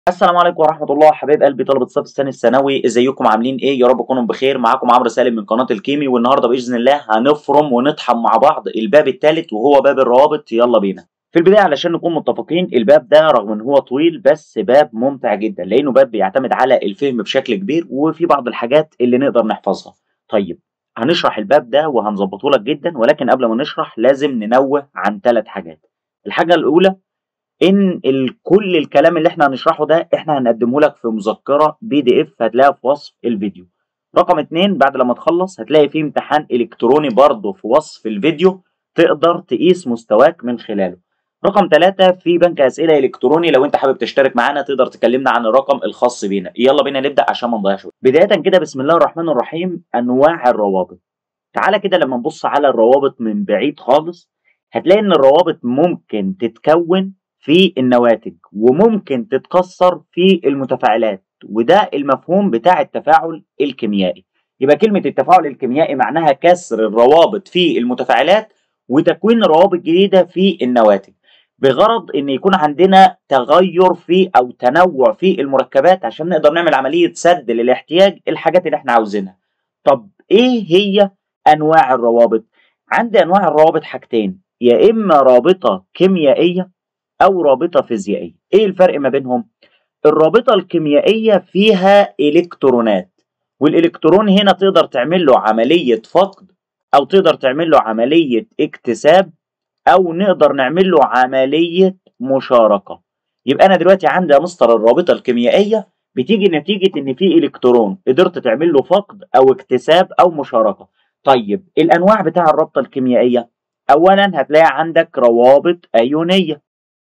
السلام عليكم ورحمة الله حبايب قلبي طلبة الصف الثاني الثانوي ازيكم عاملين ايه يا رب تكونوا بخير معاكم عمرو سالم من قناة الكيمي والنهارده بإذن الله هنفرم ونطحن مع بعض الباب الثالث وهو باب الروابط يلا بينا في البداية علشان نكون متفقين الباب ده رغم ان هو طويل بس باب ممتع جدا لانه باب بيعتمد على الفهم بشكل كبير وفي بعض الحاجات اللي نقدر نحفظها طيب هنشرح الباب ده وهنظبطه لك جدا ولكن قبل ما نشرح لازم ننوه عن ثلاث حاجات الحاجة الأولى ان كل الكلام اللي احنا هنشرحه ده احنا هنقدمه لك في مذكره بي دي اف هتلاقيها في وصف الفيديو رقم اتنين بعد لما تخلص هتلاقي فيه امتحان الكتروني برضه في وصف الفيديو تقدر تقيس مستواك من خلاله رقم ثلاثة في بنك أسئلة إلكتروني لو أنت حابب تشترك معانا تقدر تكلمنا عن الرقم الخاص بينا يلا بينا نبدأ عشان ما نضيعش بداية كده بسم الله الرحمن الرحيم أنواع الروابط تعالى كده لما نبص على الروابط من بعيد خالص هتلاقي إن الروابط ممكن تتكون في النواتج وممكن تتكسر في المتفاعلات وده المفهوم بتاع التفاعل الكيميائي يبقى كلمة التفاعل الكيميائي معناها كسر الروابط في المتفاعلات وتكوين روابط جديدة في النواتج بغرض ان يكون عندنا تغير في او تنوع في المركبات عشان نقدر نعمل عملية سد للاحتياج الحاجات اللي احنا عاوزينها طب ايه هي انواع الروابط عندي انواع الروابط حاجتين يا اما رابطة كيميائية أو رابطة فيزيائية إيه الفرق ما بينهم؟ الرابطة الكيميائية فيها إلكترونات والإلكترون هنا تقدر تعمل له عملية فقد أو تقدر تعمل له عملية اكتساب أو نقدر نعمل له عملية مشاركة يبقى أنا دلوقتي عندي مصدر الرابطة الكيميائية بتيجي نتيجة إن في إلكترون قدرت تعمل له فقد أو اكتساب أو مشاركة طيب الأنواع بتاع الرابطة الكيميائية أولا هتلاقي عندك روابط أيونية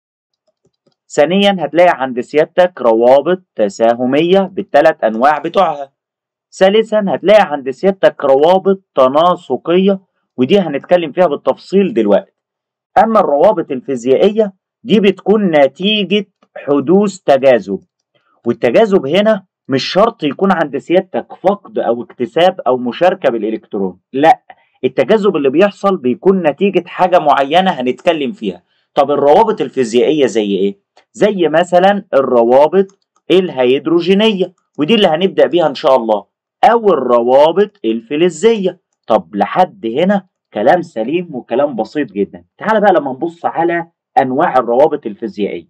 ثانيا هتلاقي عند سيادتك روابط تساهمية بالثلاث أنواع بتوعها ثالثا هتلاقي عند سيادتك روابط تناسقية ودي هنتكلم فيها بالتفصيل دلوقتي أما الروابط الفيزيائية دي بتكون نتيجة حدوث تجاذب والتجاذب هنا مش شرط يكون عند سيادتك فقد أو اكتساب أو مشاركة بالإلكترون لا التجاذب اللي بيحصل بيكون نتيجة حاجة معينة هنتكلم فيها طب الروابط الفيزيائية زي إيه؟ زي مثلا الروابط الهيدروجينية ودي اللي هنبدأ بيها إن شاء الله أو الروابط الفلزية طب لحد هنا كلام سليم وكلام بسيط جدا تعال بقى لما نبص على أنواع الروابط الفيزيائية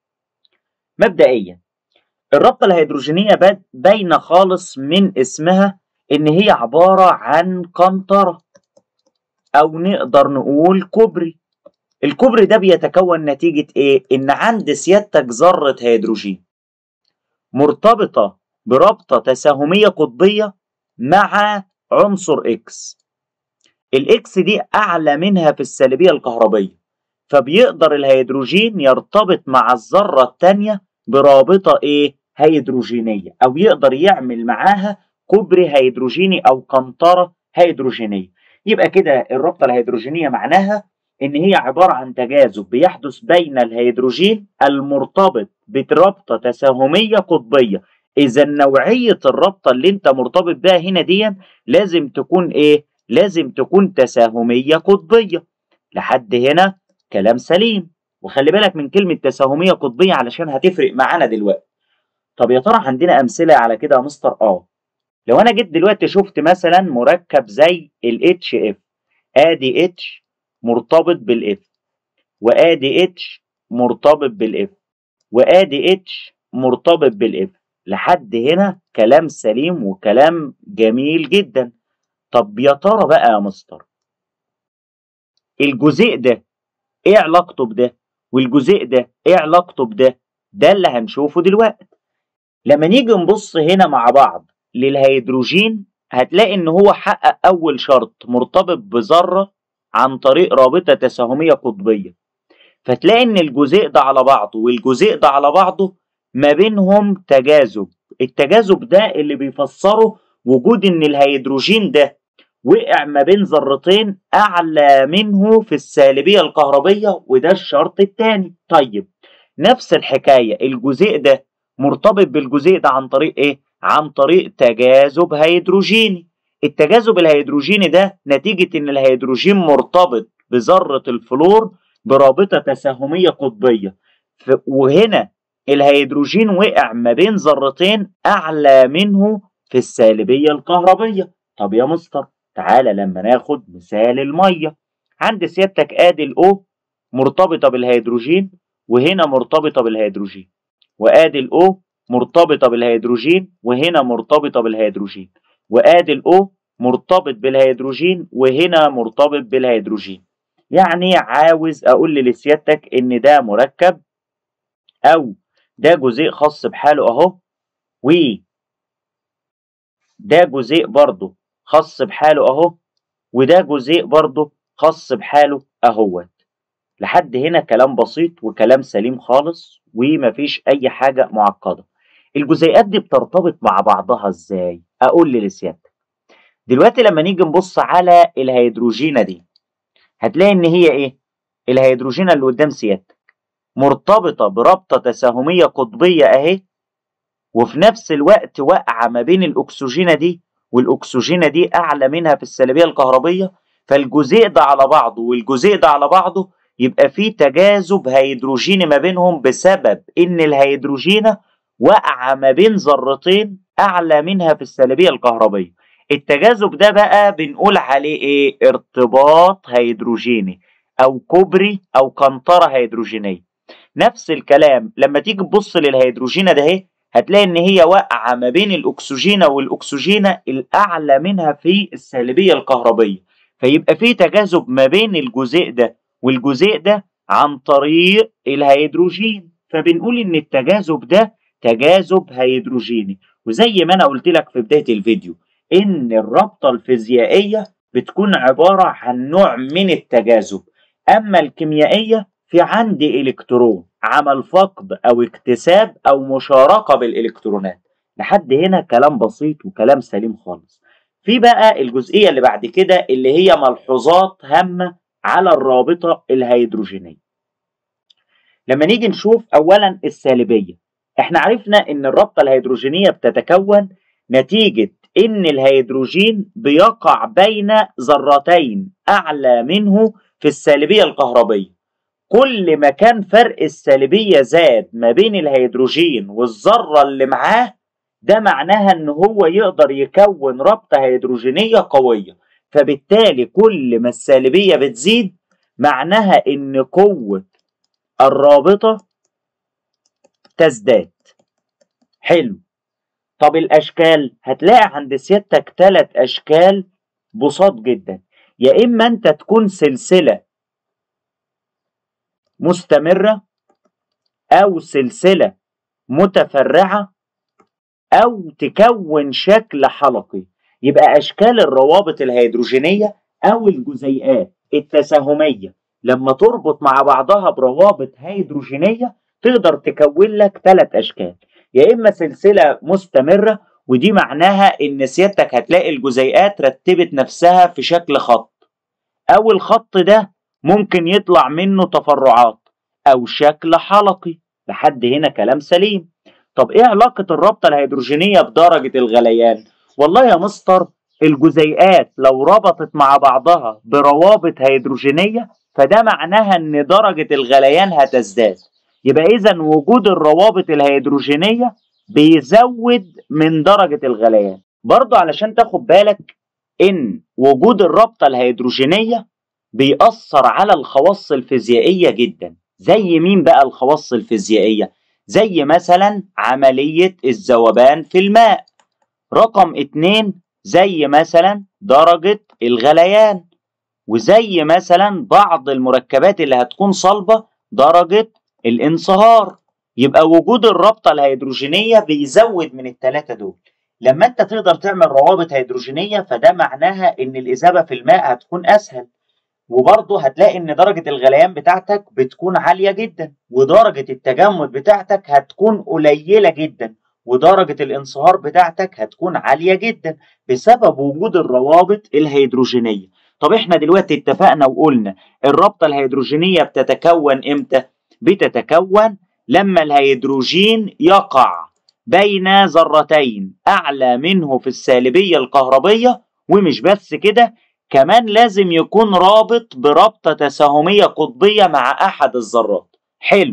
مبدئيا الرابطة الهيدروجينية باينة خالص من اسمها إن هي عبارة عن قنطرة أو نقدر نقول كوبري الكوبري ده بيتكون نتيجة إيه؟ إن عند سيادتك ذرة هيدروجين مرتبطة برابطة تساهمية قطبية مع عنصر إكس الإكس دي أعلى منها في السالبية الكهربية فبيقدر الهيدروجين يرتبط مع الذرة التانية برابطة إيه؟ هيدروجينية أو يقدر يعمل معاها كوبري هيدروجيني أو قنطرة هيدروجينية يبقى كده الرابطة الهيدروجينية معناها ان هي عبارة عن تجاذب بيحدث بين الهيدروجين المرتبط برابطة تساهمية قطبية اذا نوعية الرابطة اللي انت مرتبط بها هنا دي لازم تكون ايه لازم تكون تساهمية قطبية لحد هنا كلام سليم وخلي بالك من كلمة تساهمية قطبية علشان هتفرق معانا دلوقتي طب يا ترى عندنا امثلة على كده يا مستر اه لو انا جيت دلوقتي شفت مثلا مركب زي ال HF ادي H مرتبط بالاف وادي اتش مرتبط بالاف وادي اتش مرتبط بالاف لحد هنا كلام سليم وكلام جميل جدا طب يا ترى بقى يا مستر الجزيء ده ايه علاقته بده والجزيء ده ايه علاقته بده ده اللي هنشوفه دلوقتي لما نيجي نبص هنا مع بعض للهيدروجين هتلاقي ان هو حقق اول شرط مرتبط بذره عن طريق رابطة تساهمية قطبية فتلاقي ان الجزيء ده على بعضه والجزيء ده على بعضه ما بينهم تجاذب التجاذب ده اللي بيفسره وجود ان الهيدروجين ده وقع ما بين ذرتين اعلى منه في السالبية الكهربية وده الشرط الثاني طيب نفس الحكاية الجزيء ده مرتبط بالجزيء ده عن طريق ايه عن طريق تجاذب هيدروجيني التجاذب الهيدروجيني ده نتيجة إن الهيدروجين مرتبط بذرة الفلور برابطة تساهمية قطبية وهنا الهيدروجين وقع ما بين ذرتين أعلى منه في السالبية الكهربية طب يا مستر تعالى لما ناخد مثال المية عند سيادتك ادي الاو مرتبطة بالهيدروجين وهنا مرتبطة بالهيدروجين وادي الاو مرتبطة بالهيدروجين وهنا مرتبطة بالهيدروجين وادي الاو مرتبط بالهيدروجين وهنا مرتبط بالهيدروجين يعني عاوز اقول لسيادتك ان ده مركب او ده جزيء خاص بحاله اهو و ده جزيء برضه خاص بحاله اهو وده جزيء برضه خاص بحاله اهوت لحد هنا كلام بسيط وكلام سليم خالص ومفيش اي حاجة معقدة الجزيئات دي بترتبط مع بعضها ازاي اقول لسيادتك دلوقتي لما نيجي نبص على الهيدروجينة دي هتلاقي ان هي ايه الهيدروجينة اللي قدام سيادتك مرتبطة برابطة تساهمية قطبية اهي وفي نفس الوقت واقعة ما بين الأكسجينة دي والأكسجينة دي أعلى منها في السلبية الكهربية فالجزيء ده على بعضه والجزيء ده على بعضه يبقى في تجاذب هيدروجيني ما بينهم بسبب إن الهيدروجينة واقعة ما بين ذرتين أعلى منها في السلبية الكهربية التجاذب ده بقى بنقول عليه إيه ارتباط هيدروجيني أو كوبري أو قنطرة هيدروجينية نفس الكلام لما تيجي تبص للهيدروجينة ده اهي هتلاقي ان هي واقعه ما بين الاكسجينه والاكسجينه الاعلى منها في السالبيه الكهربيه فيبقى في تجاذب ما بين الجزيء ده والجزيء ده عن طريق الهيدروجين فبنقول ان التجاذب ده تجاذب هيدروجيني وزي ما انا قلت لك في بدايه الفيديو ان الرابطه الفيزيائيه بتكون عباره عن نوع من التجاذب اما الكيميائيه في عندي الكترون عمل فقد او اكتساب او مشاركه بالالكترونات لحد هنا كلام بسيط وكلام سليم خالص في بقى الجزئيه اللي بعد كده اللي هي ملحوظات هامه على الرابطه الهيدروجينيه لما نيجي نشوف اولا السالبيه احنا عرفنا ان الرابطه الهيدروجينيه بتتكون نتيجه ان الهيدروجين بيقع بين ذرتين اعلى منه في السالبيه الكهربيه كل ما كان فرق السالبية زاد ما بين الهيدروجين والذرة اللي معاه ده معناها ان هو يقدر يكون رابطة هيدروجينية قوية فبالتالي كل ما السالبية بتزيد معناها ان قوة الرابطة تزداد حلو طب الاشكال هتلاقي عند سيادتك ثلاث اشكال بساط جدا يا اما انت تكون سلسلة مستمرة أو سلسلة متفرعة أو تكون شكل حلقي يبقى أشكال الروابط الهيدروجينية أو الجزيئات التساهمية لما تربط مع بعضها بروابط هيدروجينية تقدر تكون لك ثلاث أشكال يا إما سلسلة مستمرة ودي معناها إن سيادتك هتلاقي الجزيئات رتبت نفسها في شكل خط أو الخط ده ممكن يطلع منه تفرعات أو شكل حلقي لحد هنا كلام سليم طب إيه علاقة الرابطة الهيدروجينية بدرجة الغليان؟ والله يا مستر الجزيئات لو ربطت مع بعضها بروابط هيدروجينية فده معناها إن درجة الغليان هتزداد يبقى إذا وجود الروابط الهيدروجينية بيزود من درجة الغليان برضو علشان تاخد بالك إن وجود الرابطة الهيدروجينية بيأثر على الخواص الفيزيائية جدا زي مين بقى الخواص الفيزيائية زي مثلا عملية الذوبان في الماء رقم اتنين زي مثلا درجة الغليان وزي مثلا بعض المركبات اللي هتكون صلبة درجة الانصهار يبقى وجود الرابطة الهيدروجينية بيزود من التلاتة دول لما انت تقدر تعمل روابط هيدروجينية فده معناها ان الإذابة في الماء هتكون أسهل وبرضه هتلاقي ان درجة الغليان بتاعتك بتكون عالية جدا ودرجة التجمد بتاعتك هتكون قليلة جدا ودرجة الانصهار بتاعتك هتكون عالية جدا بسبب وجود الروابط الهيدروجينية طب احنا دلوقتي اتفقنا وقلنا الرابطة الهيدروجينية بتتكون امتى؟ بتتكون لما الهيدروجين يقع بين ذرتين أعلى منه في السالبية الكهربية ومش بس كده كمان لازم يكون رابط برابطة تساهمية قطبية مع أحد الذرات حلو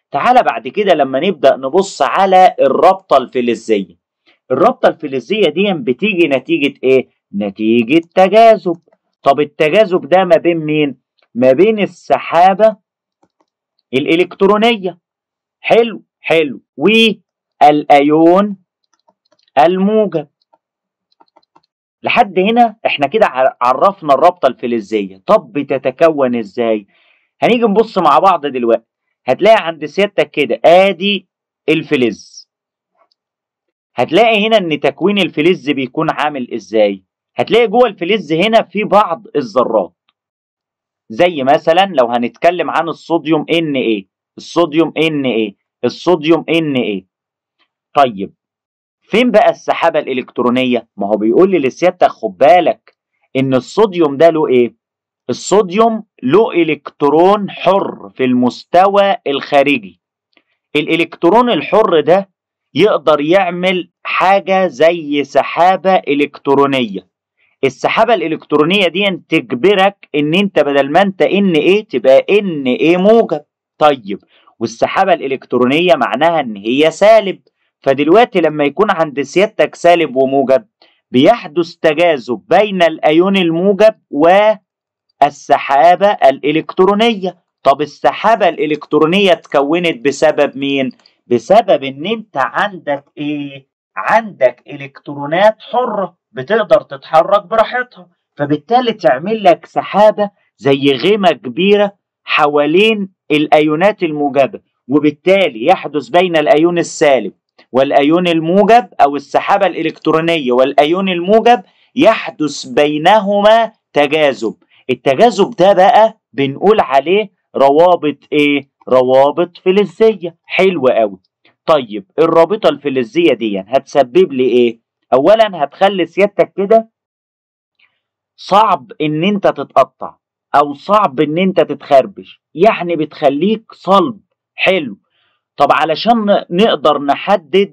تعالى بعد كده لما نبدأ نبص على الرابطة الفلزية الرابطة الفلزية دي بتيجي نتيجة ايه؟ نتيجة تجاذب طب التجاذب ده ما بين مين؟ ما بين السحابة الإلكترونية حلو حلو والأيون الموجب لحد هنا احنا كده عرفنا الرابطة الفلزية طب بتتكون ازاي؟ هنيجي نبص مع بعض دلوقتي هتلاقي عند سيادتك كده ادي الفلز هتلاقي هنا ان تكوين الفلز بيكون عامل ازاي هتلاقي جوه الفلز هنا في بعض الذرات زي مثلا لو هنتكلم عن الصوديوم ان ايه الصوديوم ان ايه الصوديوم ان ايه طيب فين بقى السحابه الالكترونيه ما هو بيقول لي لسيادتك خد بالك ان الصوديوم ده له ايه الصوديوم له الكترون حر في المستوى الخارجي الالكترون الحر ده يقدر يعمل حاجه زي سحابه الكترونيه السحابه الالكترونيه دي تجبرك ان انت بدل ما انت ان ايه تبقى ان ايه موجب طيب والسحابه الالكترونيه معناها ان هي سالب فدلوقتي لما يكون عند سيادتك سالب وموجب بيحدث تجاذب بين الايون الموجب والسحابه الالكترونيه طب السحابه الالكترونيه اتكونت بسبب مين بسبب ان انت عندك ايه عندك الكترونات حره بتقدر تتحرك براحتها فبالتالي تعمل لك سحابه زي غيمه كبيره حوالين الايونات الموجبه وبالتالي يحدث بين الايون السالب والايون الموجب او السحابه الالكترونيه والايون الموجب يحدث بينهما تجاذب التجاذب ده بقى بنقول عليه روابط ايه روابط فلزيه حلوه قوي طيب الرابطه الفلزيه دي هتسبب لي ايه اولا هتخلي سيادتك كده صعب ان انت تتقطع او صعب ان انت تتخربش يعني بتخليك صلب حلو طب علشان نقدر نحدد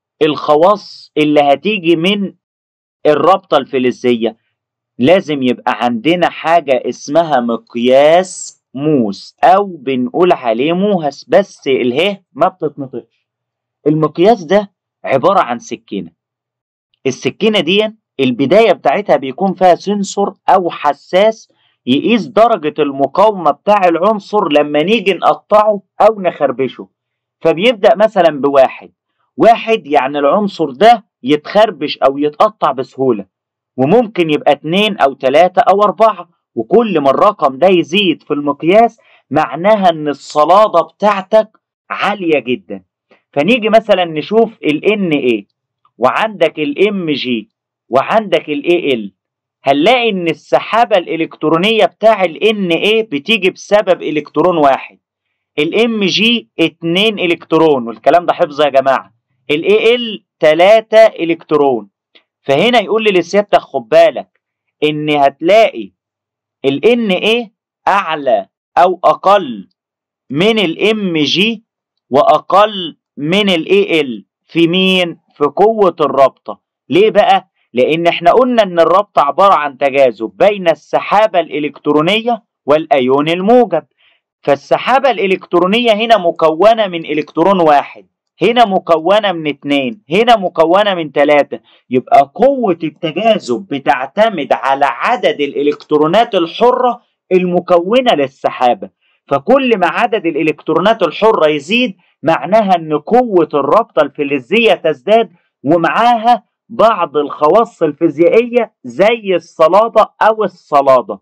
الخواص اللي هتيجي من الرابطة الفلزية لازم يبقى عندنا حاجة اسمها مقياس موس أو بنقول عليه موهس بس اله ما بتتنطقش المقياس ده عبارة عن سكينة السكينة دي البداية بتاعتها بيكون فيها سنسور أو حساس يقيس درجة المقاومة بتاع العنصر لما نيجي نقطعه أو نخربشه فبيبدأ مثلا بواحد واحد يعني العنصر ده يتخربش أو يتقطع بسهولة وممكن يبقى اتنين أو تلاتة أو أربعة وكل ما الرقم ده يزيد في المقياس معناها إن الصلادة بتاعتك عالية جدا فنيجي مثلا نشوف ال NA وعندك ال MG وعندك ال AL هنلاقي ان السحابة الالكترونية بتاع ال NA بتيجي بسبب الكترون واحد الام جي 2 الكترون والكلام ده حفظ يا جماعه الاي ال 3 الكترون فهنا يقول لي لسيادتك خد بالك ان هتلاقي الان ايه اعلى او اقل من الام جي واقل من الاي ال في مين في قوه الرابطه ليه بقى لان احنا قلنا ان الرابطه عباره عن تجاذب بين السحابه الالكترونيه والايون الموجب فالسحابة الإلكترونية هنا مكونة من إلكترون واحد هنا مكونة من اتنين هنا مكونة من تلاتة يبقى قوة التجاذب بتعتمد على عدد الإلكترونات الحرة المكونة للسحابة فكل ما عدد الإلكترونات الحرة يزيد معناها أن قوة الرابطة الفلزية تزداد ومعاها بعض الخواص الفيزيائية زي الصلادة أو الصلادة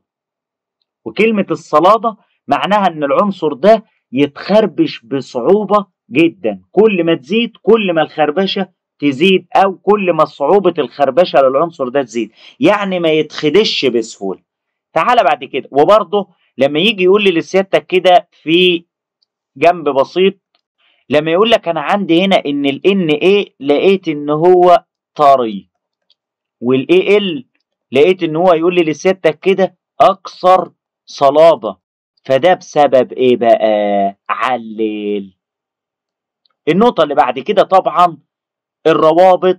وكلمة الصلادة معناها ان العنصر ده يتخربش بصعوبة جدا كل ما تزيد كل ما الخربشة تزيد او كل ما صعوبة الخربشة للعنصر ده تزيد يعني ما يتخدش بسهولة تعالى بعد كده وبرضه لما يجي يقول لي لسيادتك كده في جنب بسيط لما يقول لك انا عندي هنا ان ال NA لقيت ان هو طري وال AL لقيت ان هو يقول لي لسيادتك كده اكثر صلابة فده بسبب ايه بقى علل النقطة اللي بعد كده طبعا الروابط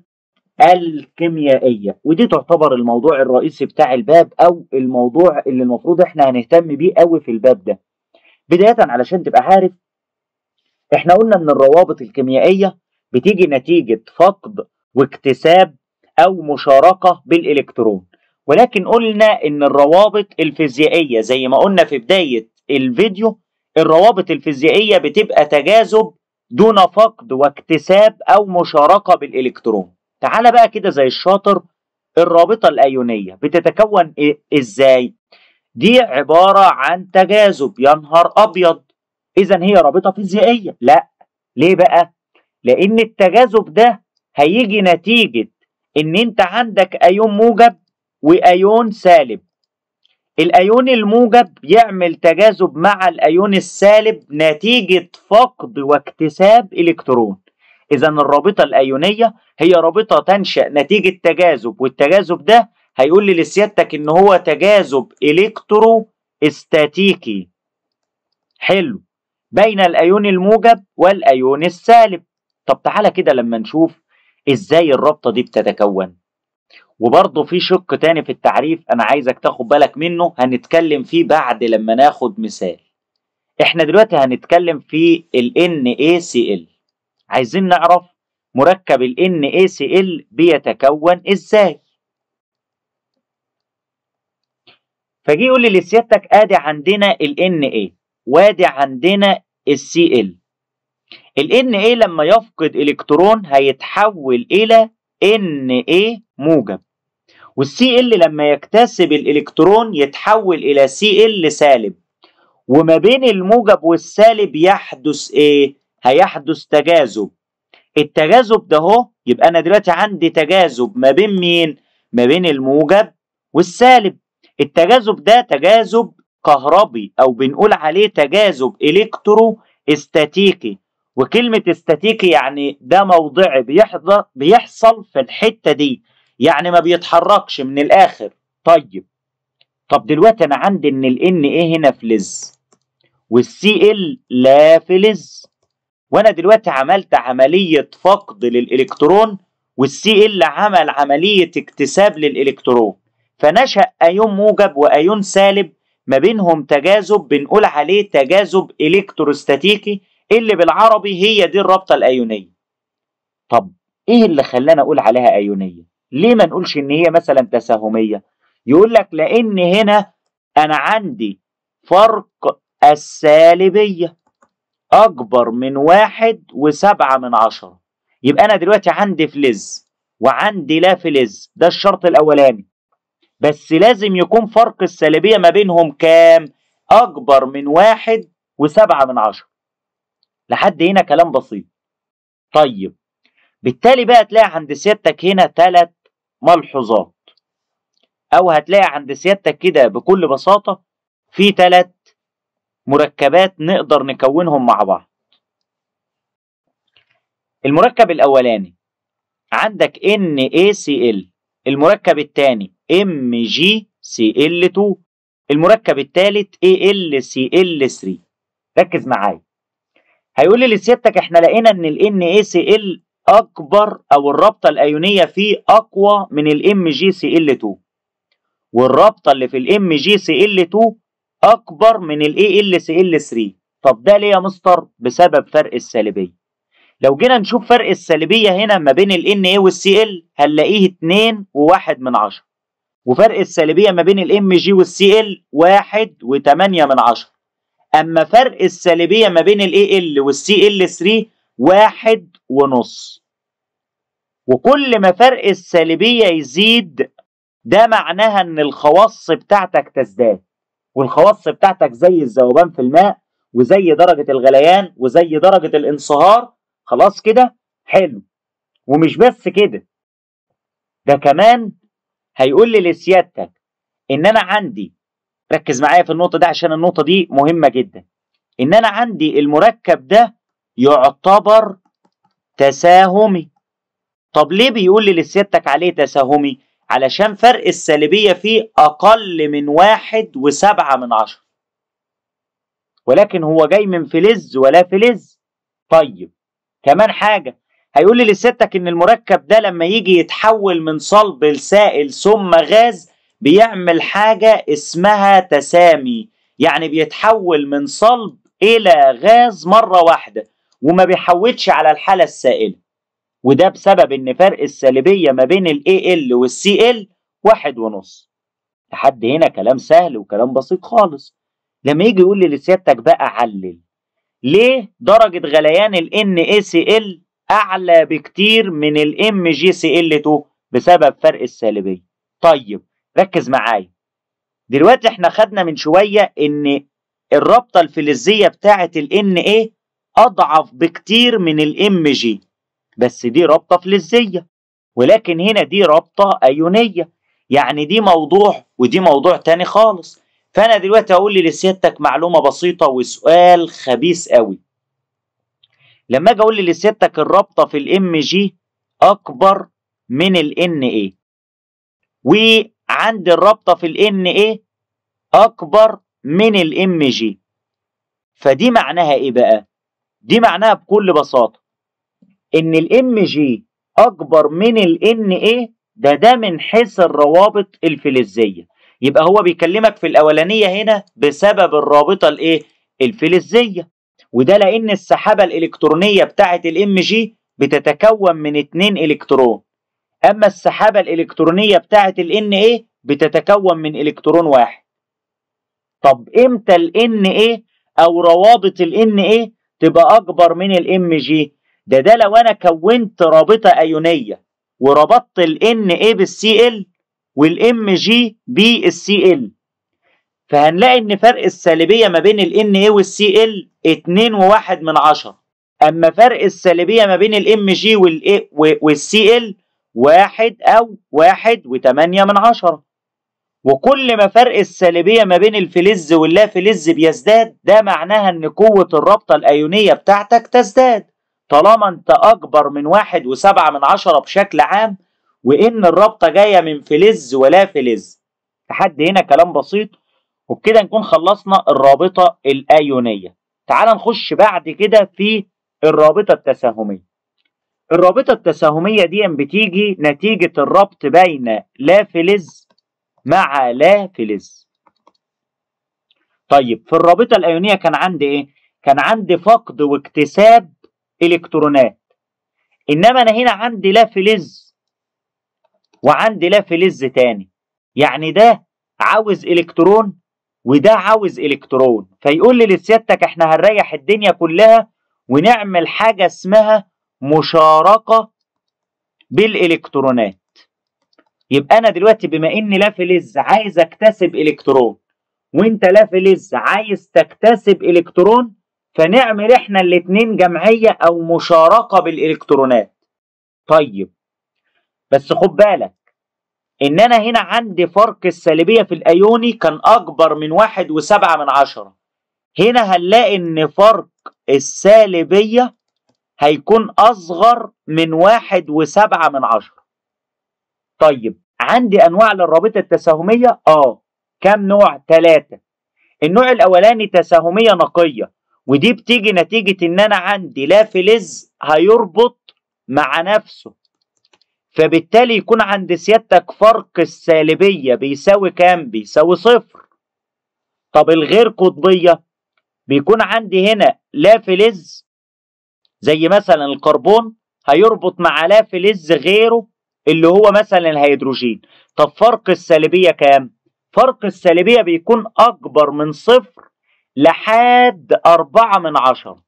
الكيميائية ودي تعتبر الموضوع الرئيسي بتاع الباب او الموضوع اللي المفروض احنا هنهتم بيه قوي في الباب ده بداية علشان تبقى عارف احنا قلنا ان الروابط الكيميائيه بتيجي نتيجه فقد واكتساب او مشاركه بالالكترون ولكن قلنا ان الروابط الفيزيائيه زي ما قلنا في بدايه الفيديو الروابط الفيزيائيه بتبقى تجاذب دون فقد واكتساب او مشاركه بالالكترون تعال بقى كده زي الشاطر الرابطه الايونيه بتتكون إيه؟ ازاي دي عباره عن تجاذب يا نهار ابيض اذا هي رابطه فيزيائيه لا ليه بقى لان التجاذب ده هيجي نتيجه ان انت عندك ايون موجب وايون سالب الايون الموجب يعمل تجاذب مع الايون السالب نتيجه فقد واكتساب الكترون اذا الرابطه الايونيه هي رابطه تنشا نتيجه تجاذب والتجاذب ده هيقول لي لسيادتك ان هو تجاذب الكترو استاتيكي حلو بين الايون الموجب والايون السالب طب تعالى كده لما نشوف ازاي الرابطه دي بتتكون وبرضه في شق تاني في التعريف انا عايزك تاخد بالك منه هنتكلم فيه بعد لما ناخد مثال احنا دلوقتي هنتكلم في ال NaCl عايزين نعرف مركب ال NaCl بيتكون ازاي فجي يقول لي لسيادتك ادي عندنا ال Na وادي عندنا ال Cl ال Na لما يفقد الكترون هيتحول الى Na موجب والسي ال لما يكتسب الالكترون يتحول الى سي ال سالب وما بين الموجب والسالب يحدث ايه هيحدث تجاذب التجاذب ده اهو يبقى انا دلوقتي عندي تجاذب ما بين مين ما بين الموجب والسالب التجاذب ده تجاذب كهربي او بنقول عليه تجاذب الكترو استاتيكي وكلمة استاتيكي يعني ده موضعي بيحضر بيحصل في الحتة دي يعني ما بيتحركش من الاخر طيب طب دلوقتي انا عندي ان ال ان ايه هنا فلز والسي ال لا فلز وانا دلوقتي عملت عمليه فقد للالكترون والسي ال عمل عمليه اكتساب للالكترون فنشا ايون موجب وايون سالب ما بينهم تجاذب بنقول عليه تجاذب الكتروستاتيكي اللي بالعربي هي دي الرابطه الايونيه طب ايه اللي خلانا اقول عليها ايونيه ليه ما نقولش ان هي مثلا تساهميه يقول لك لان هنا انا عندي فرق السالبيه اكبر من واحد وسبعة من عشرة يبقى انا دلوقتي عندي فلز وعندي لا فلز ده الشرط الاولاني بس لازم يكون فرق السالبية ما بينهم كام اكبر من واحد وسبعة من عشرة لحد هنا كلام بسيط طيب بالتالي بقى تلاقي عند سيادتك هنا ثلاث ملحوظات او هتلاقي عند سيادتك كده بكل بساطة في ثلاث مركبات نقدر نكونهم مع بعض المركب الاولاني عندك NaCl المركب الثاني MgCl2 المركب الثالث AlCl3 ركز معايا هيقول لي لسيادتك احنا لقينا ان ال NaCl اكبر او الرابطه الايونيه فيه اقوى من الام جي سي ال 2 والرابطه اللي في الام جي سي ال 2 اكبر من الاي ال سي ال 3 طب ده ليه يا مستر بسبب فرق السالبيه لو جينا نشوف فرق السالبيه هنا ما بين ال اي والسي ال هنلاقيه 2 و1 من 10 وفرق السالبيه ما بين الام جي والسي ال 1 و8 من 10 اما فرق السالبيه ما بين الاي ال والسي ال 3 واحد ونص وكل ما فرق السالبية يزيد ده معناها ان الخواص بتاعتك تزداد والخواص بتاعتك زي الذوبان في الماء وزي درجة الغليان وزي درجة الانصهار خلاص كده حلو ومش بس كده ده كمان هيقول لي لسيادتك ان انا عندي ركز معايا في النقطة دي عشان النقطة دي مهمة جدا ان انا عندي المركب ده يعتبر تساهمي طب ليه بيقول لي لسيادتك عليه تساهمي علشان فرق السالبية فيه أقل من واحد وسبعة من عشرة ولكن هو جاي من فلز ولا فلز طيب كمان حاجة هيقول لي لسيادتك إن المركب ده لما يجي يتحول من صلب لسائل ثم غاز بيعمل حاجة اسمها تسامي يعني بيتحول من صلب إلى غاز مرة واحدة وما بيحودش على الحالة السائلة وده بسبب ان فرق السالبية ما بين ال AL وال CL واحد ونص لحد هنا كلام سهل وكلام بسيط خالص لما يجي يقول لي لسيادتك بقى علل ليه درجة غليان ال NaCl أعلى بكتير من ال MgCl2 بسبب فرق السالبية طيب ركز معايا دلوقتي احنا خدنا من شوية ان الرابطة الفلزية بتاعة ال Na أضعف بكتير من ال Mg بس دي رابطة فلزية ولكن هنا دي رابطة أيونية يعني دي موضوع ودي موضوع تاني خالص فأنا دلوقتي هقول لي لسيادتك معلومة بسيطة وسؤال خبيث قوي لما اجي اقول لي لسيادتك الرابطة في الام جي أكبر من ال ان اي وعند الرابطة في ال ان اي أكبر من الام جي فدي معناها ايه بقى؟ دي معناها بكل بساطة ان الام جي اكبر من الان ايه ده ده من حيث الروابط الفلزيه يبقى هو بيكلمك في الاولانيه هنا بسبب الرابطه الايه الفلزيه وده لان السحابه الالكترونيه بتاعه الام جي بتتكون من اتنين الكترون اما السحابه الالكترونيه بتاعه الان ايه بتتكون من الكترون واحد طب امتى الان ايه او روابط الان ايه تبقى اكبر من الام جي ده ده لو انا كونت رابطه ايونيه وربطت ال Na بالسي ال والام جي بالسي ال فهنلاقي ان فرق السالبيه ما بين ال Na والسي ال 2 وواحد من عشرة اما فرق السالبيه ما بين الام جي والسي ال واحد او واحد وتمانية من عشرة وكل ما فرق السالبيه ما بين الفلز واللا فلز بيزداد ده معناها ان قوه الرابطه الايونيه بتاعتك تزداد طالما انت اكبر من واحد وسبعة من عشرة بشكل عام وان الرابطة جاية من فلز ولا فلز لحد هنا كلام بسيط وبكده نكون خلصنا الرابطة الايونية تعال نخش بعد كده في الرابطة التساهمية الرابطة التساهمية دي بتيجي نتيجة الربط بين لا فلز مع لا فلز طيب في الرابطة الأيونية كان عندي إيه؟ كان عندي فقد واكتساب الكترونات انما انا هنا عندي لا فلز وعندي لا فلز تاني يعني ده عاوز الكترون وده عاوز الكترون فيقول لي لسيادتك احنا هنريح الدنيا كلها ونعمل حاجه اسمها مشاركه بالالكترونات يبقى انا دلوقتي بما ان لا فلز عايز اكتسب الكترون وانت لا فلز عايز تكتسب الكترون فنعمل احنا الاتنين جمعية او مشاركة بالالكترونات طيب بس خد بالك ان انا هنا عندي فرق السالبية في الايوني كان اكبر من واحد وسبعة من عشرة هنا هنلاقي ان فرق السالبية هيكون اصغر من واحد وسبعة من عشرة طيب عندي انواع للرابطة التساهمية اه كام نوع ثلاثة النوع الاولاني تساهمية نقية ودي بتيجي نتيجة ان انا عندي لا فلز هيربط مع نفسه فبالتالي يكون عند سيادتك فرق السالبية بيساوي كام؟ بيساوي صفر طب الغير قطبية بيكون عندي هنا لا فلز زي مثلا الكربون هيربط مع لا فلز غيره اللي هو مثلا الهيدروجين طب فرق السالبية كام؟ فرق السالبية بيكون أكبر من صفر لحد أربعة من عشرة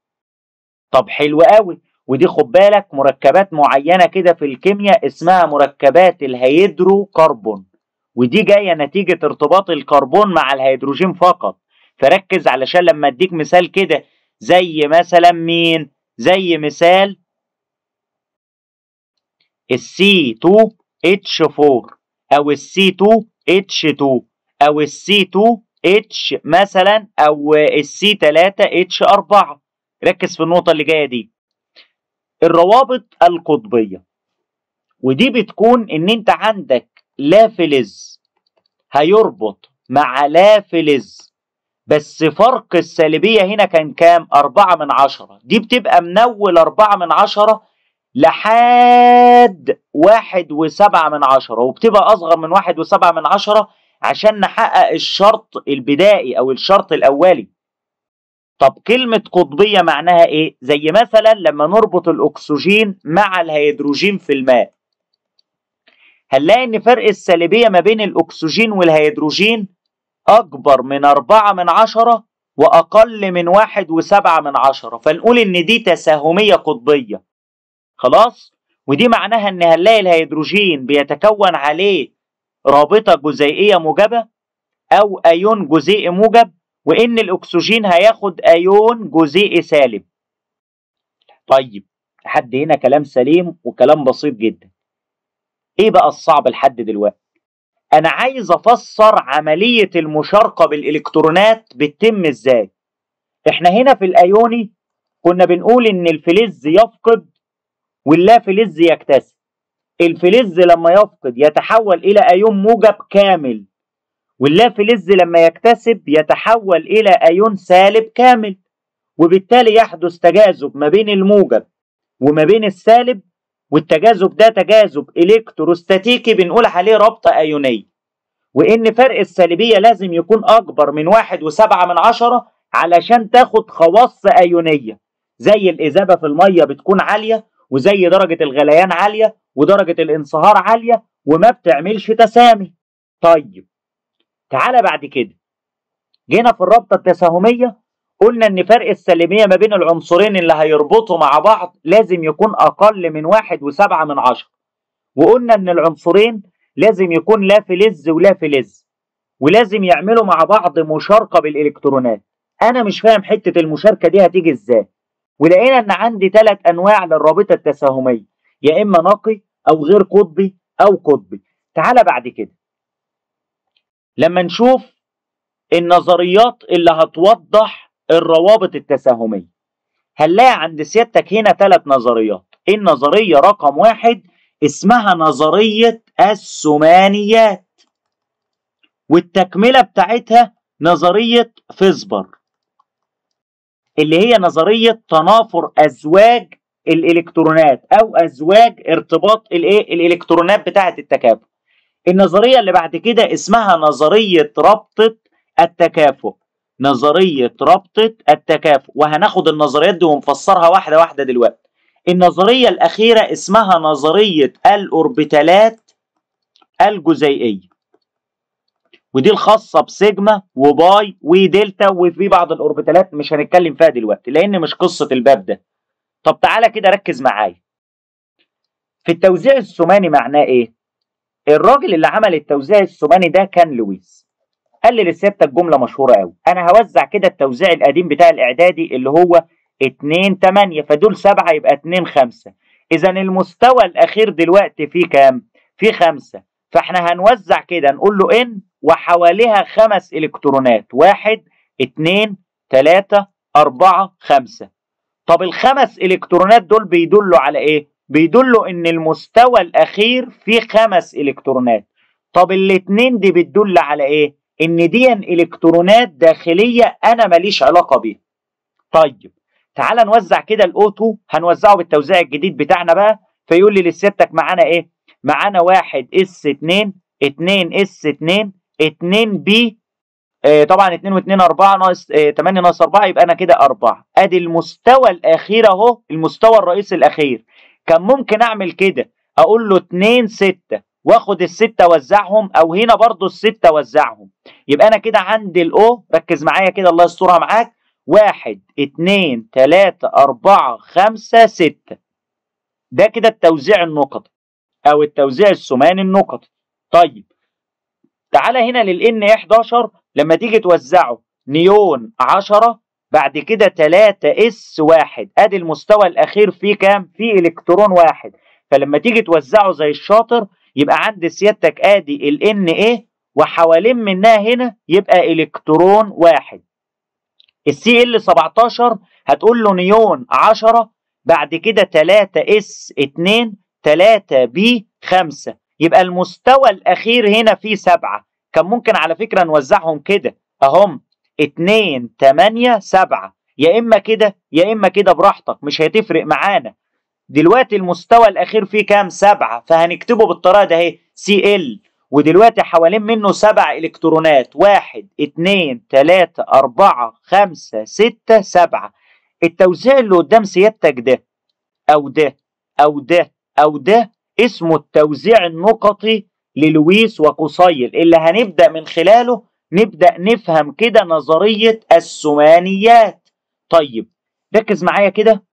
طب حلو قوي ودي خد بالك مركبات معينة كده في الكيمياء اسمها مركبات الهيدرو كربون ودي جاية نتيجة ارتباط الكربون مع الهيدروجين فقط فركز علشان لما اديك مثال كده زي مثلا مين زي مثال السي 2 اتش 4 او السي 2 اتش 2 او السي 2 اتش مثلا او السي 3 اتش 4 ركز في النقطة اللي جاية دي الروابط القطبية ودي بتكون ان انت عندك لا فلز هيربط مع لا فلز بس فرق السالبية هنا كان كام؟ أربعة من عشرة دي بتبقى من أول أربعة من عشرة لحد واحد وسبعة من عشرة وبتبقى أصغر من واحد وسبعة من عشرة عشان نحقق الشرط البدائي او الشرط الاولي طب كلمة قطبية معناها ايه؟ زي مثلا لما نربط الأكسجين مع الهيدروجين في الماء هنلاقي ان فرق السالبية ما بين الأكسجين والهيدروجين أكبر من أربعة من عشرة وأقل من واحد وسبعة من عشرة فنقول إن دي تساهمية قطبية خلاص ودي معناها إن هنلاقي الهيدروجين بيتكون عليه رابطة جزيئية موجبة أو أيون جزيئي موجب وإن الأكسجين هياخد أيون جزيئي سالب طيب لحد هنا كلام سليم وكلام بسيط جدا ايه بقى الصعب لحد دلوقتي انا عايز افسر عملية المشاركة بالالكترونات بتتم ازاي احنا هنا في الايوني كنا بنقول ان الفلز يفقد واللا فلز يكتسب الفلز لما يفقد يتحول الى ايون موجب كامل واللا فلز لما يكتسب يتحول الى ايون سالب كامل وبالتالي يحدث تجاذب ما بين الموجب وما بين السالب والتجاذب ده تجاذب الكتروستاتيكي بنقول عليه رابطة ايونية وان فرق السالبية لازم يكون اكبر من واحد وسبعة من عشرة علشان تاخد خواص ايونية زي الاذابة في المية بتكون عالية وزي درجة الغليان عالية ودرجة الانصهار عالية وما بتعملش تسامي طيب تعالى بعد كده جينا في الرابطة التساهمية قلنا ان فرق السالبية ما بين العنصرين اللي هيربطوا مع بعض لازم يكون اقل من واحد وسبعة من عشرة وقلنا ان العنصرين لازم يكون لا فلز ولا فلز ولازم يعملوا مع بعض مشاركة بالالكترونات انا مش فاهم حتة المشاركة دي هتيجي ازاي ولقينا ان عندي ثلاث انواع للرابطة التساهمية يا اما نقي او غير قطبي او قطبي تعالى بعد كده لما نشوف النظريات اللي هتوضح الروابط التساهمية هنلاقي عند سيادتك هنا ثلاث نظريات النظرية رقم واحد اسمها نظرية الثمانيات والتكملة بتاعتها نظرية فيسبر اللي هي نظرية تنافر أزواج الإلكترونات أو أزواج ارتباط الإيه الإلكترونات بتاعة التكافؤ النظرية اللي بعد كده اسمها نظرية ربطة التكافؤ نظرية ربطة التكافؤ وهناخد النظريات دي ونفسرها واحدة واحدة دلوقتي النظرية الأخيرة اسمها نظرية الأوربيتالات الجزيئية ودي الخاصة بسيجما وباي ودلتا وفي بعض الأوربيتالات مش هنتكلم فيها دلوقتي لأن مش قصة الباب ده طب تعالى كده ركز معايا في التوزيع الثماني معناه إيه؟ الراجل اللي عمل التوزيع الثماني ده كان لويس قال لي لسيادتك جمله مشهوره قوي انا هوزع كده التوزيع القديم بتاع الاعدادي اللي هو 2 8 فدول 7 يبقى 2 5 اذا المستوى الاخير دلوقتي فيه كام فيه 5 فاحنا هنوزع كده نقول له ان وحواليها خمس الكترونات 1 2 3 4 5 طب الخمس الكترونات دول بيدلوا على ايه بيدلوا ان المستوى الاخير فيه خمس الكترونات طب الاتنين دي بتدل على ايه ان دي الكترونات داخليه انا ماليش علاقه بيها طيب تعال نوزع كده الاوتو هنوزعه بالتوزيع الجديد بتاعنا بقى فيقول لي لسيادتك معانا ايه معانا واحد اس 2 2 اس 2 2 بي آه طبعا 2 و2 4 ناقص آه 8 ناقص 4 يبقى انا كده 4 ادي المستوى الاخير اهو المستوى الرئيسي الاخير كان ممكن اعمل كده اقول له 2 6 واخد الستة اوزعهم او هنا برضو الستة اوزعهم يبقى انا كده عندي الاو ركز معايا كده الله يسترها معاك واحد اتنين تلاتة اربعة خمسة ستة ده كده التوزيع النقطي او التوزيع الثماني النقطي طيب تعالى هنا للان 11 لما تيجي توزعه نيون 10 بعد كده 3 اس واحد ادي المستوى الاخير فيه كام فيه الكترون واحد فلما تيجي توزعه زي الشاطر يبقى عند سيادتك ادي ال ان ايه وحوالين منها هنا يبقى الكترون واحد السي ال 17 هتقول له نيون 10 بعد كده 3 اس 2 3 بي 5 يبقى المستوى الاخير هنا فيه 7 كان ممكن على فكره نوزعهم كده اهم 2 8 7 يا اما كده يا اما كده براحتك مش هتفرق معانا دلوقتي المستوى الاخير فيه كام 7 فهنكتبه بالطريقه ده اهي سي ال ودلوقتي حوالين منه سبع الكترونات واحد اتنين تلاتة اربعة خمسة ستة سبعة التوزيع اللي قدام سيادتك ده او ده او ده او ده اسمه التوزيع النقطي للويس وقصيل اللي هنبدأ من خلاله نبدأ نفهم كده نظرية الثمانيات طيب ركز معايا كده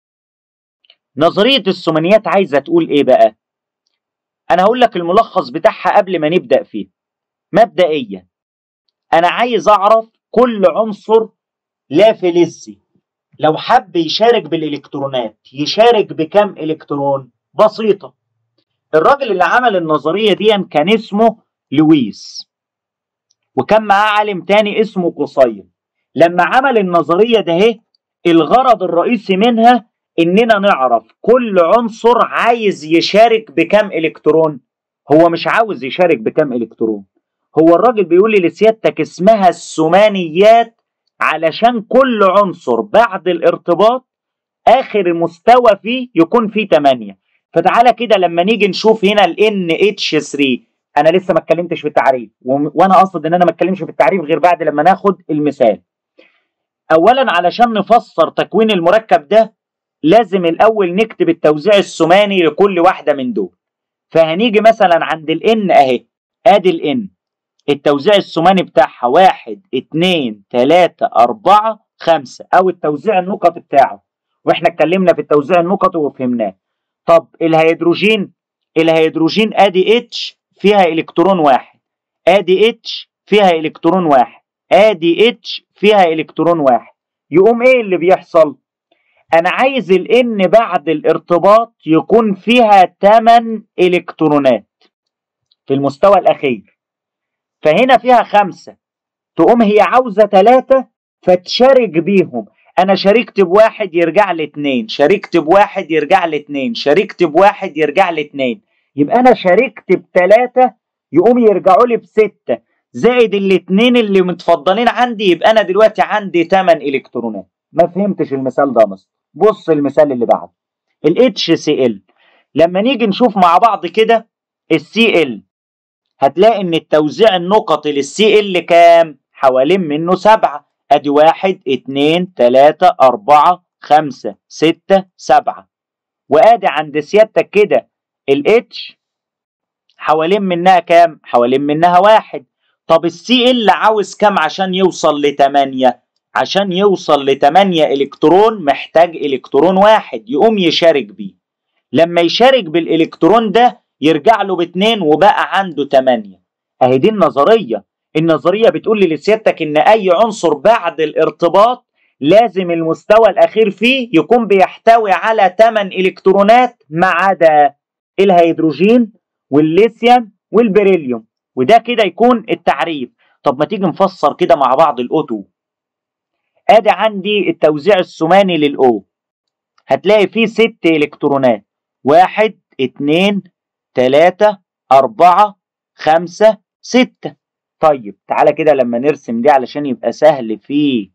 نظرية الثمانيات عايزة تقول ايه بقى انا هقول لك الملخص بتاعها قبل ما نبدأ فيه مبدئيا انا عايز اعرف كل عنصر لا فلزي لو حب يشارك بالالكترونات يشارك بكم الكترون بسيطة الراجل اللي عمل النظرية دي كان اسمه لويس وكان معاه عالم تاني اسمه قصير لما عمل النظرية ده اهي الغرض الرئيسي منها اننا نعرف كل عنصر عايز يشارك بكم الكترون هو مش عاوز يشارك بكم الكترون هو الراجل بيقول لي لسيادتك اسمها الثمانيات علشان كل عنصر بعد الارتباط اخر مستوى فيه يكون فيه 8 فتعالى كده لما نيجي نشوف هنا ال NH3 انا لسه ما اتكلمتش في التعريف وانا قصد ان انا ما اتكلمش في التعريف غير بعد لما ناخد المثال اولا علشان نفسر تكوين المركب ده لازم الاول نكتب التوزيع الثماني لكل واحده من دول فهنيجي مثلا عند الان اهي ادي الان التوزيع الثماني بتاعها واحد اتنين تلاتة اربعة خمسة او التوزيع النقط بتاعه واحنا اتكلمنا في التوزيع النقط وفهمناه طب الهيدروجين الهيدروجين ادي اتش فيها الكترون واحد ادي اتش فيها الكترون واحد ادي اتش فيها الكترون واحد يقوم ايه اللي بيحصل انا عايز الان بعد الارتباط يكون فيها 8 الكترونات في المستوى الاخير فهنا فيها خمسة تقوم هي عاوزة ثلاثة فتشارك بيهم انا شاركت بواحد يرجع لي اتنين شاركت بواحد يرجع لي اتنين شاركت بواحد يرجع لي اتنين يبقى انا شاركت بتلاتة يقوم يرجعوا لي بستة زائد الاتنين اللي متفضلين عندي يبقى انا دلوقتي عندي 8 الكترونات ما فهمتش المثال ده مصر بص المثال اللي بعده ال HCl لما نيجي نشوف مع بعض كده ال Cl هتلاقي ان التوزيع النقطي لل Cl كام حوالين منه سبعة ادي واحد اتنين تلاتة اربعة خمسة ستة سبعة وادي عند سيادتك كده ال H حوالين منها كام حوالين منها واحد طب السي ال عاوز كام عشان يوصل لتمانية عشان يوصل لتمانية الكترون محتاج الكترون واحد يقوم يشارك بيه لما يشارك بالالكترون ده يرجع له باتنين وبقى عنده تمانية اهي دي النظرية النظرية بتقول لي لسيادتك ان اي عنصر بعد الارتباط لازم المستوى الاخير فيه يكون بيحتوي على 8 الكترونات ما عدا الهيدروجين والليثيوم والبريليوم وده كده يكون التعريف طب ما تيجي نفسر كده مع بعض الاوتو ادي عندي التوزيع الثماني للاو هتلاقي فيه ست الكترونات واحد اتنين تلاتة اربعة خمسة ستة طيب تعالى كده لما نرسم دي علشان يبقى سهل في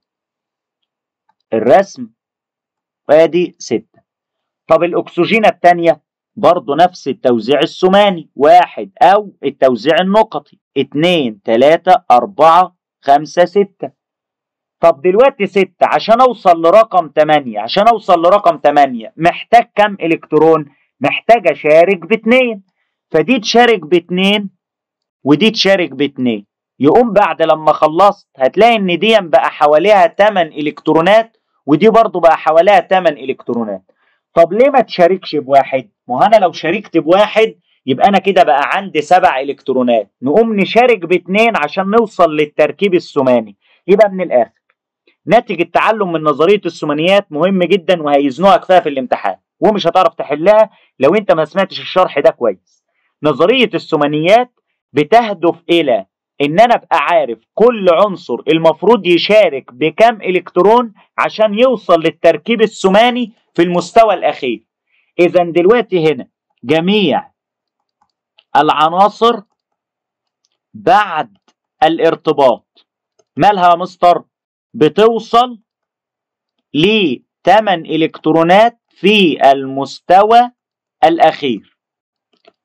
الرسم وادي ستة طب الاكسجين التانية برضه نفس التوزيع الثماني واحد او التوزيع النقطي اتنين تلاتة اربعة خمسة ستة طب دلوقتي ستة عشان اوصل لرقم تمانية عشان اوصل لرقم تمانية محتاج كم الكترون محتاج اشارك باتنين فدي تشارك باتنين ودي تشارك باتنين يقوم بعد لما خلصت هتلاقي ان دي بقى حواليها 8 الكترونات ودي برضو بقى حواليها 8 الكترونات طب ليه ما تشاركش بواحد ما هو انا لو شاركت بواحد يبقى انا كده بقى عندي سبع الكترونات نقوم نشارك باتنين عشان نوصل للتركيب الثماني يبقى من الاخر ناتج التعلم من نظريه الثمانيات مهم جدا وهيزنوها كفايه في الامتحان ومش هتعرف تحلها لو انت ما سمعتش الشرح ده كويس نظريه الثمانيات بتهدف الى ان انا ابقى عارف كل عنصر المفروض يشارك بكم الكترون عشان يوصل للتركيب الثماني في المستوى الاخير اذا دلوقتي هنا جميع العناصر بعد الارتباط مالها يا مستر بتوصل ل 8 الكترونات في المستوى الاخير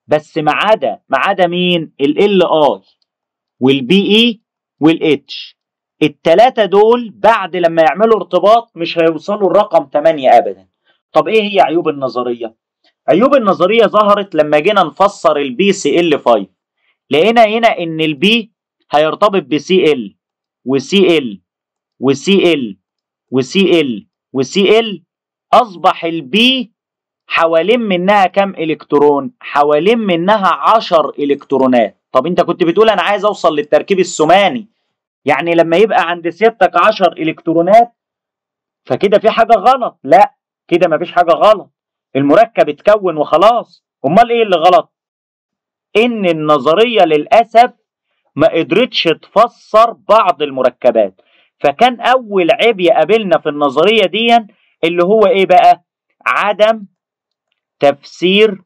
بس ما عدا ما عدا مين ال اي والبي اي والاتش التلاتة دول بعد لما يعملوا ارتباط مش هيوصلوا الرقم 8 ابدا طب ايه هي عيوب النظرية عيوب النظرية ظهرت لما جينا نفسر البي سي ال 5 لقينا هنا ان البي هيرتبط بسي ال وسي ال وسي ال وسي ال وسي ال اصبح البي حوالين منها كم الكترون حوالين منها 10 الكترونات طب انت كنت بتقول انا عايز اوصل للتركيب الثماني يعني لما يبقى عند سيادتك 10 الكترونات فكده في حاجه غلط لا كده مفيش حاجه غلط المركب اتكون وخلاص امال ايه اللي غلط ان النظريه للاسف ما قدرتش تفسر بعض المركبات فكان اول عيب يقابلنا في النظريه دي اللي هو ايه بقى عدم تفسير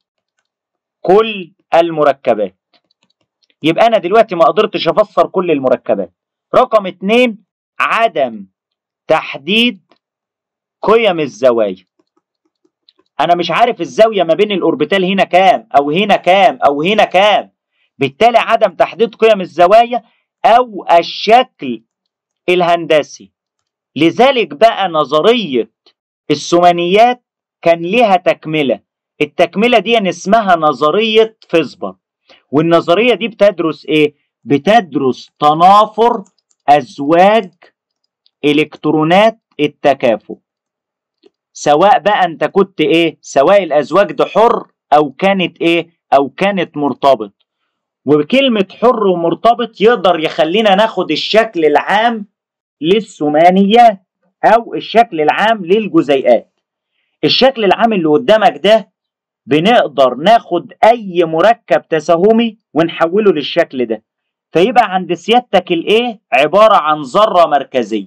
كل المركبات يبقى انا دلوقتي ما قدرتش افسر كل المركبات رقم اتنين عدم تحديد قيم الزوايا انا مش عارف الزاويه ما بين الاوربيتال هنا كام او هنا كام او هنا كام بالتالي عدم تحديد قيم الزوايا او الشكل الهندسي لذلك بقى نظريه الثمانيات كان ليها تكمله التكمله دي اسمها نظريه فيسبر والنظريه دي بتدرس ايه بتدرس تنافر ازواج الكترونات التكافؤ سواء بقى انت كنت ايه سواء الازواج ده حر او كانت ايه او كانت مرتبط وكلمة حر ومرتبط يقدر يخلينا ناخد الشكل العام للثمانيات او الشكل العام للجزيئات الشكل العام اللي قدامك ده بنقدر ناخد اي مركب تساهمي ونحوله للشكل ده فيبقى عند سيادتك الايه عبارة عن ذرة مركزية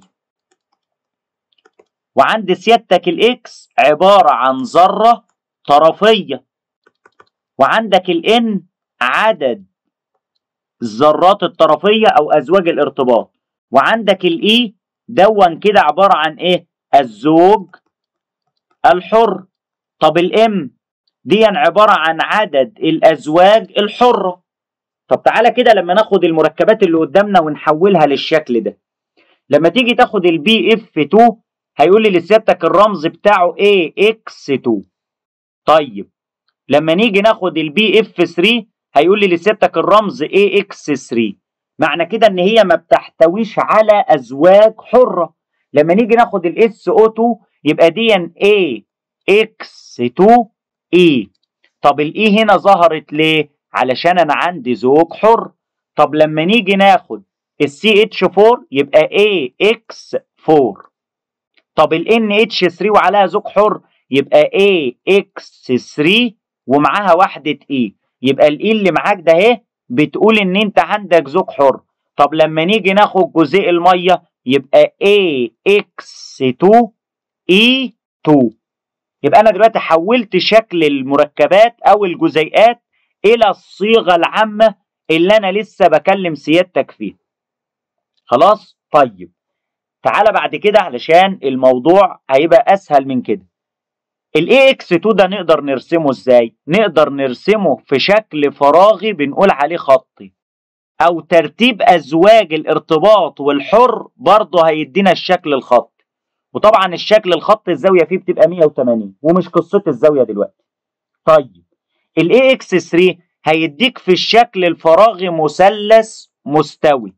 وعند سيادتك الاكس عبارة عن ذرة طرفية وعندك الان عدد الذرات الطرفية او ازواج الارتباط وعندك الاي دون كده عبارة عن ايه الزوج الحر طب الام دي عبارة عن عدد الازواج الحرة طب تعالى كده لما ناخد المركبات اللي قدامنا ونحولها للشكل ده لما تيجي تاخد البي اف 2 هيقول لي لسيادتك الرمز بتاعه ايه اكس 2 طيب لما نيجي ناخد البي اف 3 هيقول لي لسيادتك الرمز ايه اكس 3 معنى كده ان هي ما بتحتويش على ازواج حره لما نيجي ناخد الاس او 2 يبقى دي ايه اكس 2 اي طب الاي هنا ظهرت ليه علشان انا عندي زوج حر طب لما نيجي ناخد السي اتش 4 يبقى ايه اكس 4 طب ال NH3 وعليها زوج حر يبقى AX3 ومعاها وحدة E يبقى ال E اللي معاك ده اهي بتقول ان انت عندك زوج حر طب لما نيجي ناخد جزيء المية يبقى AX2 E2 يبقى انا دلوقتي حولت شكل المركبات او الجزيئات الى الصيغة العامة اللي انا لسه بكلم سيادتك فيها خلاص طيب تعالى بعد كده علشان الموضوع هيبقى اسهل من كده الاي اكس 2 ده نقدر نرسمه ازاي نقدر نرسمه في شكل فراغي بنقول عليه خطي او ترتيب ازواج الارتباط والحر برضه هيدينا الشكل الخطي وطبعا الشكل الخطي الزاويه فيه بتبقى 180 ومش قصه الزاويه دلوقتي طيب الاي اكس 3 هيديك في الشكل الفراغي مثلث مستوي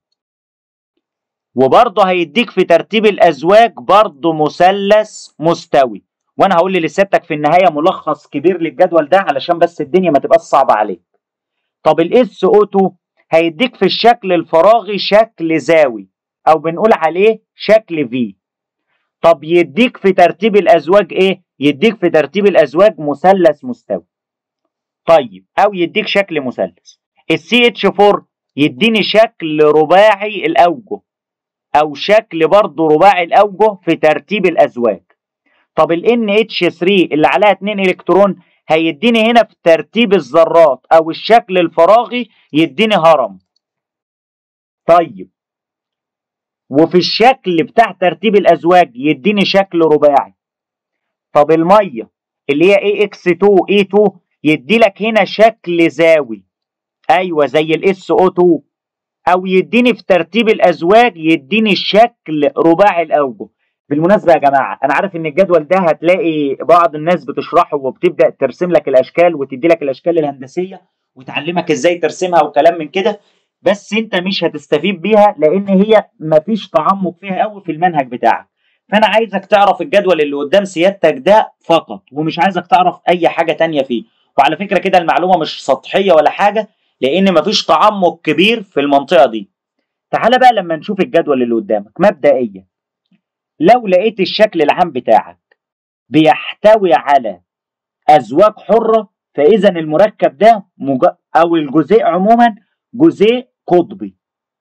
وبرضه هيديك في ترتيب الازواج برضه مثلث مستوي وانا هقول لسيادتك في النهايه ملخص كبير للجدول ده علشان بس الدنيا ما تبقاش صعبه عليك طب الاس او 2 هيديك في الشكل الفراغي شكل زاوي او بنقول عليه شكل في طب يديك في ترتيب الازواج ايه يديك في ترتيب الازواج مثلث مستوي طيب او يديك شكل مثلث السي اتش 4 يديني شكل رباعي الاوجه او شكل برضه رباعي الاوجه في ترتيب الازواج طب ال NH3 اللي عليها 2 الكترون هيديني هنا في ترتيب الذرات او الشكل الفراغي يديني هرم طيب وفي الشكل بتاع ترتيب الازواج يديني شكل رباعي طب الميه اللي هي AX2 E2 يدي لك هنا شكل زاوي ايوه زي الاس او 2 او يديني في ترتيب الازواج يديني الشكل رباعي الاوجه بالمناسبة يا جماعة أنا عارف إن الجدول ده هتلاقي بعض الناس بتشرحه وبتبدأ ترسم لك الأشكال وتدي لك الأشكال الهندسية وتعلمك إزاي ترسمها وكلام من كده بس أنت مش هتستفيد بيها لأن هي مفيش تعمق فيها قوي في المنهج بتاعك فأنا عايزك تعرف الجدول اللي قدام سيادتك ده فقط ومش عايزك تعرف أي حاجة تانية فيه وعلى فكرة كده المعلومة مش سطحية ولا حاجة لأن مفيش تعمق كبير في المنطقة دي تعال بقى لما نشوف الجدول اللي قدامك مبدئيا لو لقيت الشكل العام بتاعك بيحتوي على أزواج حرة فإذا المركب ده مج... أو الجزيء عموما جزيء قطبي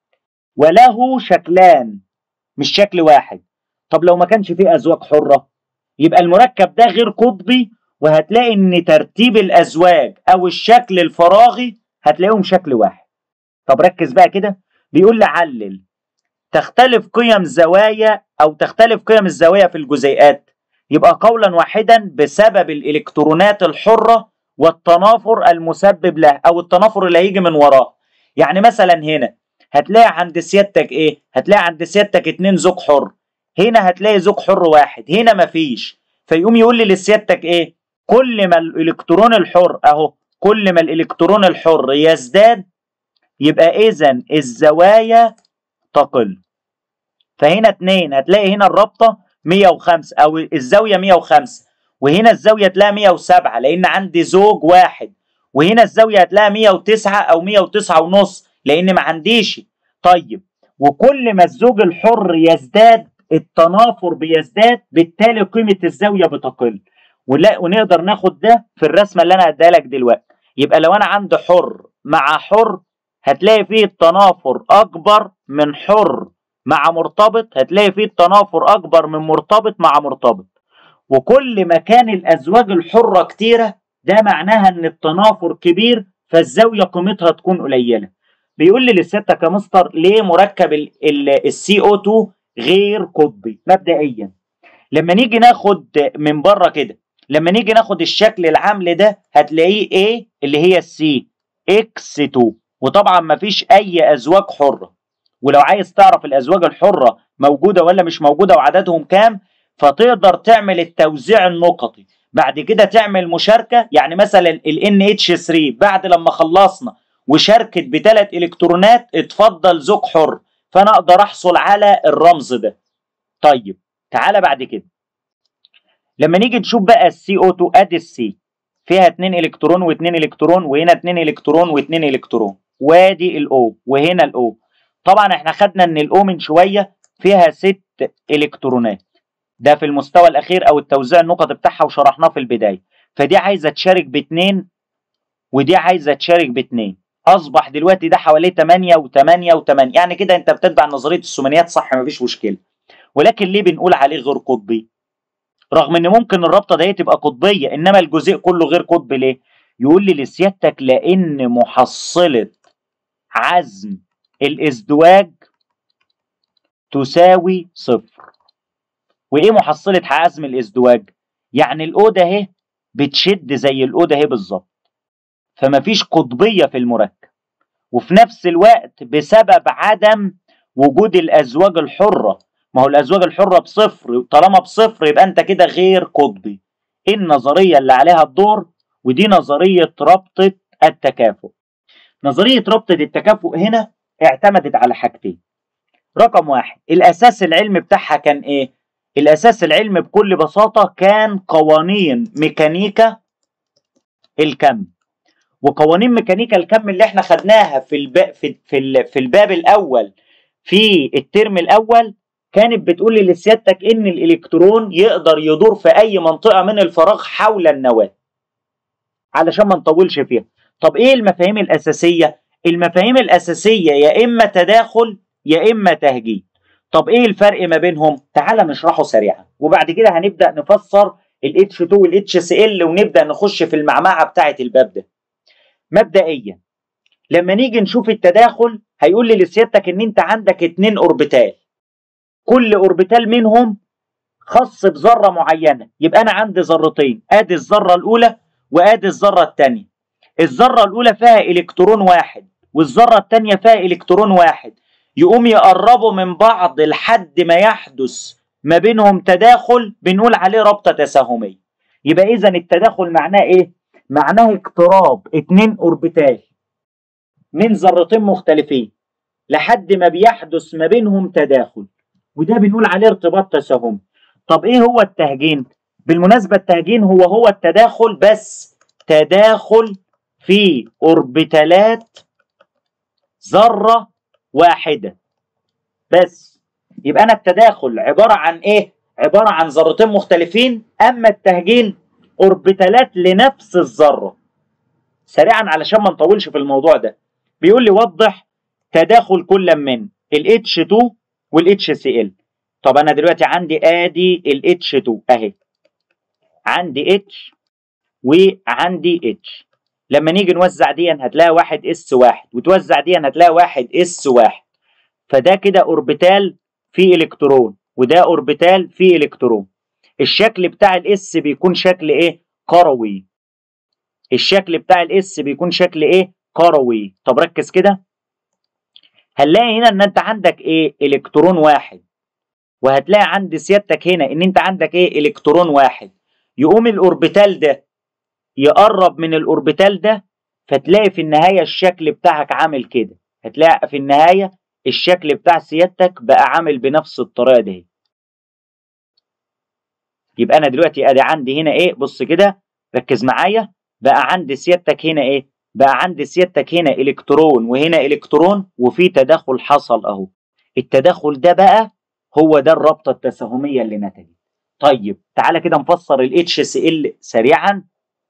وله شكلان مش شكل واحد طب لو ما كانش فيه أزواج حرة يبقى المركب ده غير قطبي وهتلاقي إن ترتيب الأزواج أو الشكل الفراغي هتلاقيهم شكل واحد طب ركز بقى كده بيقول لي علل تختلف قيم زوايا أو تختلف قيم الزوايا في الجزيئات يبقى قولا واحدا بسبب الإلكترونات الحرة والتنافر المسبب له أو التنافر اللي هيجي من وراه يعني مثلا هنا هتلاقي عند سيادتك إيه؟ هتلاقي عند سيادتك اتنين زوج حر هنا هتلاقي زوج حر واحد هنا مفيش فيقوم يقول لي لسيادتك إيه؟ كل ما الإلكترون الحر أهو كل ما الإلكترون الحر يزداد يبقى إذا الزوايا تقل فهنا اتنين هتلاقي هنا الرابطة 105 أو الزاوية 105 وهنا الزاوية تلاقي 107 لأن عندي زوج واحد وهنا الزاوية هتلاقي 109 أو 109 ونص لأن ما عنديش طيب وكل ما الزوج الحر يزداد التنافر بيزداد بالتالي قيمة الزاوية بتقل ولا ونقدر ناخد ده في الرسمة اللي أنا هديها لك دلوقتي يبقى لو أنا عندي حر مع حر هتلاقي فيه التنافر أكبر من حر مع مرتبط هتلاقي فيه التنافر أكبر من مرتبط مع مرتبط وكل ما كان الأزواج الحرة كتيرة ده معناها إن التنافر كبير فالزاوية قيمتها تكون قليلة بيقول لي لسيادتك يا مستر ليه مركب السي او 2 غير قطبي مبدئيا لما نيجي ناخد من بره كده لما نيجي ناخد الشكل العام ده هتلاقيه ايه اللي هي السي اكس 2 وطبعا مفيش اي ازواج حره ولو عايز تعرف الازواج الحره موجوده ولا مش موجوده وعددهم كام فتقدر تعمل التوزيع النقطي بعد كده تعمل مشاركه يعني مثلا ال اتش 3 بعد لما خلصنا وشاركت بثلاث الكترونات اتفضل زوج حر فانا اقدر احصل على الرمز ده طيب تعالى بعد كده لما نيجي نشوف بقى السي او 2 ادي السي فيها 2 الكترون و2 الكترون وهنا 2 الكترون و2 الكترون وادي الاو وهنا الاو طبعا احنا خدنا ان الاو من شويه فيها ست الكترونات ده في المستوى الاخير او التوزيع النقط بتاعها وشرحناه في البدايه فدي عايزه تشارك باثنين ودي عايزه تشارك باثنين اصبح دلوقتي ده حواليه 8 و8 و8 يعني كده انت بتتبع نظريه الثمانيات صح مفيش مشكله ولكن ليه بنقول عليه غير قطبي رغم ان ممكن الرابطه دي تبقى قطبيه انما الجزيء كله غير قطبي ليه يقول لي لسيادتك لان محصله عزم الازدواج تساوي صفر وايه محصله عزم الازدواج يعني الاوضه اهي بتشد زي الاوضه اهي بالظبط فمفيش قطبيه في المركب وفي نفس الوقت بسبب عدم وجود الازواج الحره ما هو الازواج الحره بصفر طالما بصفر يبقى انت كده غير قطبي ايه النظريه اللي عليها الدور ودي نظريه ربطه التكافؤ نظريه ربطه التكافؤ هنا اعتمدت على حاجتين رقم واحد الاساس العلمي بتاعها كان ايه الاساس العلمي بكل بساطه كان قوانين ميكانيكا الكم وقوانين ميكانيكا الكم اللي احنا خدناها في الب... في في, في الباب الاول في الترم الاول كانت بتقول لسيادتك ان الالكترون يقدر يدور في اي منطقه من الفراغ حول النواه علشان ما نطولش فيها طب ايه المفاهيم الاساسيه المفاهيم الاساسيه يا اما تداخل يا اما تهجين طب ايه الفرق ما بينهم تعال نشرحه سريعا وبعد كده هنبدا نفسر ال H2 وال HCl ونبدا نخش في المعمعه بتاعه الباب ده مبدئيا لما نيجي نشوف التداخل هيقول لي لسيادتك ان انت عندك اتنين اوربيتال كل اوربيتال منهم خاص بذره معينه يبقى انا عندي ذرتين ادي الذره الاولى وادي الذره الثانيه الذره الاولى فيها الكترون واحد والذره الثانيه فيها الكترون واحد يقوم يقربوا من بعض لحد ما يحدث ما بينهم تداخل بنقول عليه رابطه تساهميه يبقى اذا التداخل معناه ايه معناه اقتراب اتنين اوربيتال من ذرتين مختلفين لحد ما بيحدث ما بينهم تداخل وده بنقول عليه ارتباط تساهمي طب ايه هو التهجين بالمناسبه التهجين هو هو التداخل بس تداخل في اوربيتالات ذره واحده بس يبقى انا التداخل عباره عن ايه عباره عن ذرتين مختلفين اما التهجين اوربيتالات لنفس الذره سريعا علشان ما نطولش في الموضوع ده بيقول لي وضح تداخل كل من ال H2 وال HCl طب انا دلوقتي عندي ادي ال H2 اهي عندي H وعندي H لما نيجي نوزع دي هتلاقي واحد اس واحد وتوزع دي هتلاقي واحد اس واحد فده كده اوربيتال فيه الكترون وده اوربيتال فيه الكترون الشكل بتاع الاس بيكون شكل ايه كروي الشكل بتاع الاس بيكون شكل ايه كروي طب ركز كده هنلاقي هنا ان انت عندك ايه الكترون واحد وهتلاقي عند سيادتك هنا ان انت عندك ايه الكترون واحد يقوم الاوربيتال ده يقرب من الاوربيتال ده فتلاقي في النهايه الشكل بتاعك عامل كده هتلاقي في النهايه الشكل بتاع سيادتك بقى عامل بنفس الطريقه دي يبقى انا دلوقتي ادي عندي هنا ايه بص كده ركز معايا بقى عند سيادتك هنا ايه بقى عند سيادتك هنا الكترون وهنا الكترون وفي تداخل حصل اهو التداخل ده بقى هو ده الرابطه التساهميه اللي نتجت طيب تعالى كده نفسر ال HCl سريعا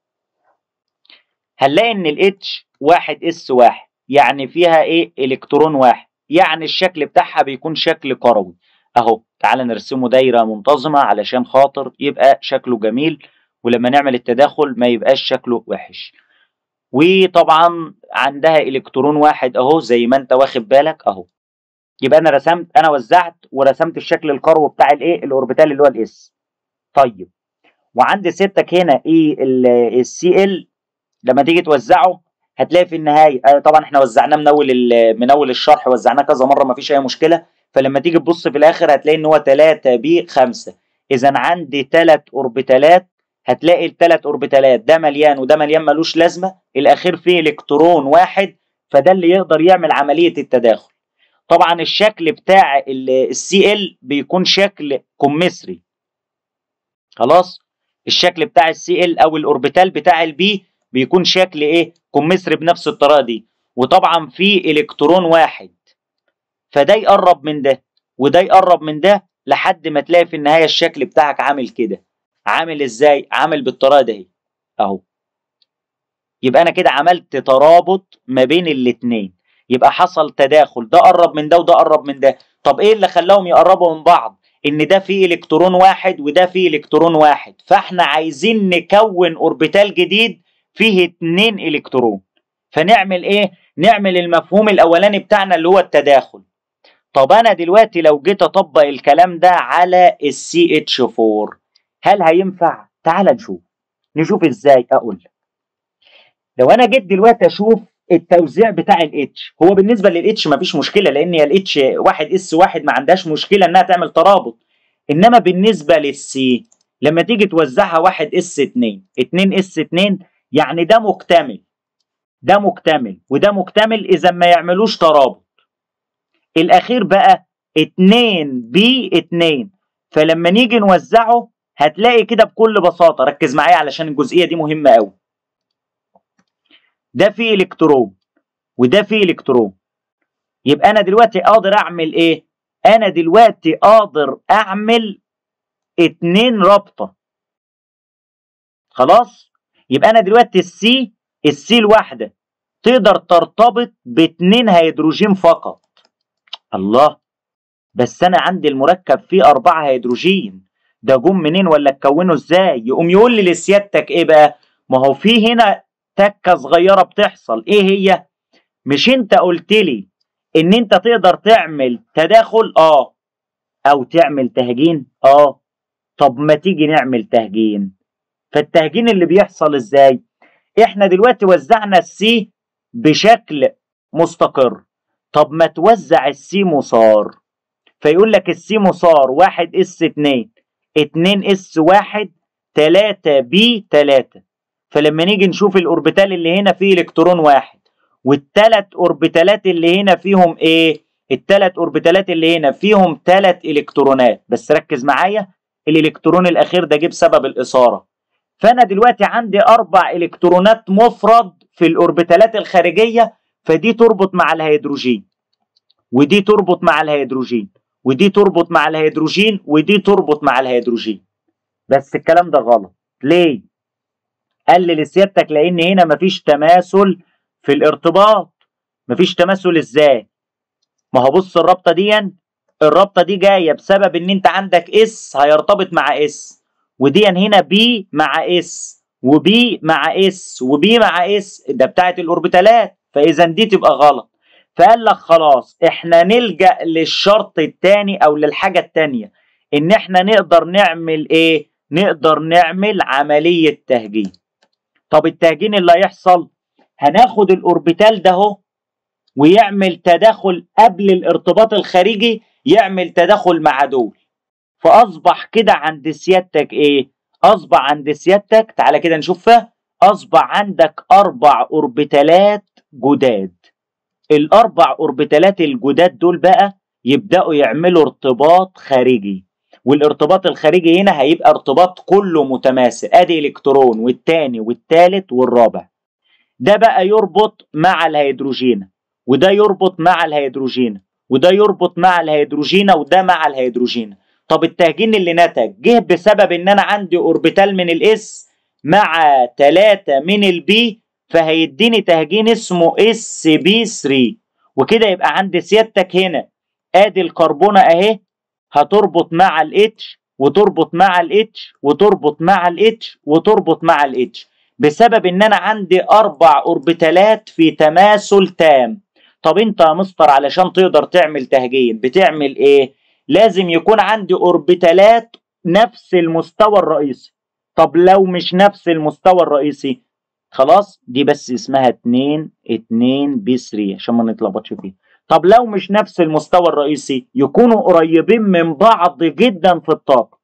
هنلاقي ان ال H واحد اس واحد يعني فيها ايه الكترون واحد يعني الشكل بتاعها بيكون شكل كروي اهو تعالى نرسمه دايره منتظمه علشان خاطر يبقى شكله جميل ولما نعمل التداخل ما يبقاش شكله وحش وطبعا عندها الكترون واحد اهو زي ما انت واخد بالك اهو يبقى انا رسمت انا وزعت ورسمت الشكل الكروي بتاع الايه الاوربيتال اللي هو الاس طيب وعند سيادتك هنا ايه السي ال لما تيجي توزعه هتلاقي في النهايه آه طبعا احنا وزعناه من اول من اول الشرح وزعناه كذا مره ما فيش اي مشكله فلما تيجي تبص في الاخر هتلاقي ان هو 3 ب 5 اذا عندي ثلاث اوربيتالات هتلاقي الثلاث اوربيتالات ده مليان وده مليان ملوش لازمه الاخير فيه الكترون واحد فده اللي يقدر يعمل عمليه التداخل طبعا الشكل بتاع السي ال بيكون شكل كمثري خلاص الشكل بتاع السي ال او الاوربيتال بتاع البي بيكون شكل ايه كمثري بنفس الطريقه دي وطبعا في الكترون واحد فده يقرب من ده وده يقرب من ده لحد ما تلاقي في النهايه الشكل بتاعك عامل كده عامل ازاي عامل بالطريقه دي اهو يبقى انا كده عملت ترابط ما بين الاتنين يبقى حصل تداخل ده قرب من ده وده قرب من ده طب ايه اللي خلاهم يقربوا من بعض ان ده فيه الكترون واحد وده فيه الكترون واحد فاحنا عايزين نكون اوربيتال جديد فيه اتنين الكترون فنعمل ايه نعمل المفهوم الاولاني بتاعنا اللي هو التداخل طب انا دلوقتي لو جيت اطبق الكلام ده على السي اتش 4 هل هينفع تعال نشوف نشوف ازاي اقول لو انا جيت دلوقتي اشوف التوزيع بتاع الاتش هو بالنسبه للاتش مفيش مشكله لان هي الاتش واحد اس واحد ما عندهاش مشكله انها تعمل ترابط انما بالنسبه للسي لما تيجي توزعها واحد اس 2 2 اس 2 يعني ده مكتمل ده مكتمل وده مكتمل اذا ما يعملوش ترابط الاخير بقى 2 بي 2 فلما نيجي نوزعه هتلاقي كده بكل بساطه ركز معايا علشان الجزئيه دي مهمه قوي ده فيه الكترون وده فيه الكترون يبقى انا دلوقتي اقدر اعمل ايه انا دلوقتي اقدر اعمل اتنين رابطه خلاص يبقى انا دلوقتي السي السي الواحده تقدر ترتبط باتنين هيدروجين فقط الله بس انا عندي المركب فيه اربعة هيدروجين ده جم منين ولا اتكونوا ازاي يقوم يقول لي لسيادتك ايه بقى ما هو في هنا تكه صغيره بتحصل ايه هي مش انت قلت لي ان انت تقدر تعمل تداخل اه او تعمل تهجين اه طب ما تيجي نعمل تهجين فالتهجين اللي بيحصل ازاي احنا دلوقتي وزعنا السي بشكل مستقر طب ما توزع السي مسار فيقول لك السي مسار واحد اس اتنين اتنين اس واحد تلاتة بي تلاتة فلما نيجي نشوف الاوربيتال اللي هنا فيه الكترون واحد والتلات اوربيتالات اللي هنا فيهم ايه التلات اوربيتالات اللي هنا فيهم تلات الكترونات بس ركز معايا الالكترون الاخير ده جه بسبب الاثاره فانا دلوقتي عندي اربع الكترونات مفرد في الاوربيتالات الخارجيه فدي تربط مع الهيدروجين ودي تربط مع الهيدروجين ودي تربط مع الهيدروجين ودي تربط مع الهيدروجين بس الكلام ده غلط ليه قال لي لسيادتك لان هنا مفيش تماثل في الارتباط مفيش تماثل ازاي ما هو بص الرابطه دي الرابطه دي جايه بسبب ان انت عندك اس هيرتبط مع اس ودي هنا بي مع اس وبي مع اس وبي مع اس ده بتاعت الاوربيتالات فاذا دي تبقى غلط فقال لك خلاص احنا نلجا للشرط الثاني او للحاجه الثانيه ان احنا نقدر نعمل ايه نقدر نعمل عمليه تهجين طب التهجين اللي هيحصل هناخد الاوربيتال ده اهو ويعمل تداخل قبل الارتباط الخارجي يعمل تداخل مع دول فاصبح كده عند سيادتك ايه اصبح عند سيادتك تعالى كده نشوفها اصبح عندك اربع اوربيتالات جداد الاربع اوربيتالات الجداد دول بقى يبداوا يعملوا ارتباط خارجي والارتباط الخارجي هنا هيبقى ارتباط كله متماثل ادي الكترون والتاني والتالت والرابع ده بقى يربط مع الهيدروجين وده يربط مع الهيدروجين وده يربط مع الهيدروجين وده مع الهيدروجين طب التهجين اللي نتج جه بسبب ان انا عندي اوربيتال من الاس مع 3 من البي فهيديني تهجين اسمه اس بي 3 وكده يبقى عند سيادتك هنا ادي الكربونه اهي هتربط مع الاتش وتربط مع الاتش وتربط مع الاتش وتربط مع الاتش بسبب ان انا عندي اربع اوربيتالات في تماثل تام طب انت يا مستر علشان تقدر تعمل تهجين بتعمل ايه لازم يكون عندي اوربيتالات نفس المستوى الرئيسي طب لو مش نفس المستوى الرئيسي خلاص دي بس اسمها 2 2 بي 3 عشان ما نتلخبطش فيها طب لو مش نفس المستوى الرئيسي يكونوا قريبين من بعض جدا في الطاقه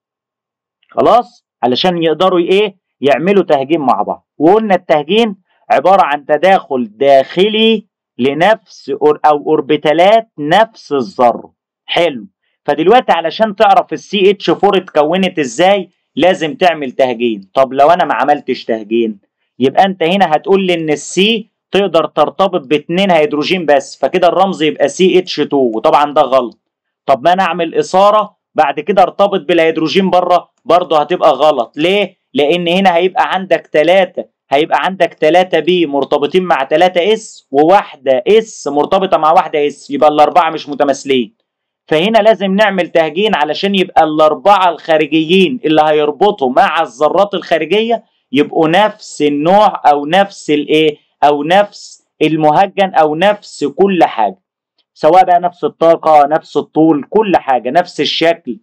خلاص علشان يقدروا ايه يعملوا تهجين مع بعض وقلنا التهجين عباره عن تداخل داخلي لنفس او اوربيتالات نفس الذره حلو فدلوقتي علشان تعرف السي اتش 4 اتكونت ازاي لازم تعمل تهجين طب لو انا ما عملتش تهجين يبقى انت هنا هتقول لي ان السي تقدر ترتبط باتنين هيدروجين بس فكده الرمز يبقى سي اتش 2 وطبعا ده غلط طب ما انا اعمل اثاره بعد كده ارتبط بالهيدروجين بره برضه هتبقى غلط ليه لان هنا هيبقى عندك ثلاثة هيبقى عندك 3 بي مرتبطين مع 3 اس وواحده اس مرتبطه مع واحده اس يبقى الاربعه مش متماثلين فهنا لازم نعمل تهجين علشان يبقى الاربعه الخارجيين اللي هيربطوا مع الذرات الخارجيه يبقوا نفس النوع او نفس الايه او نفس المهجن او نفس كل حاجه سواء بقى نفس الطاقه نفس الطول كل حاجه نفس الشكل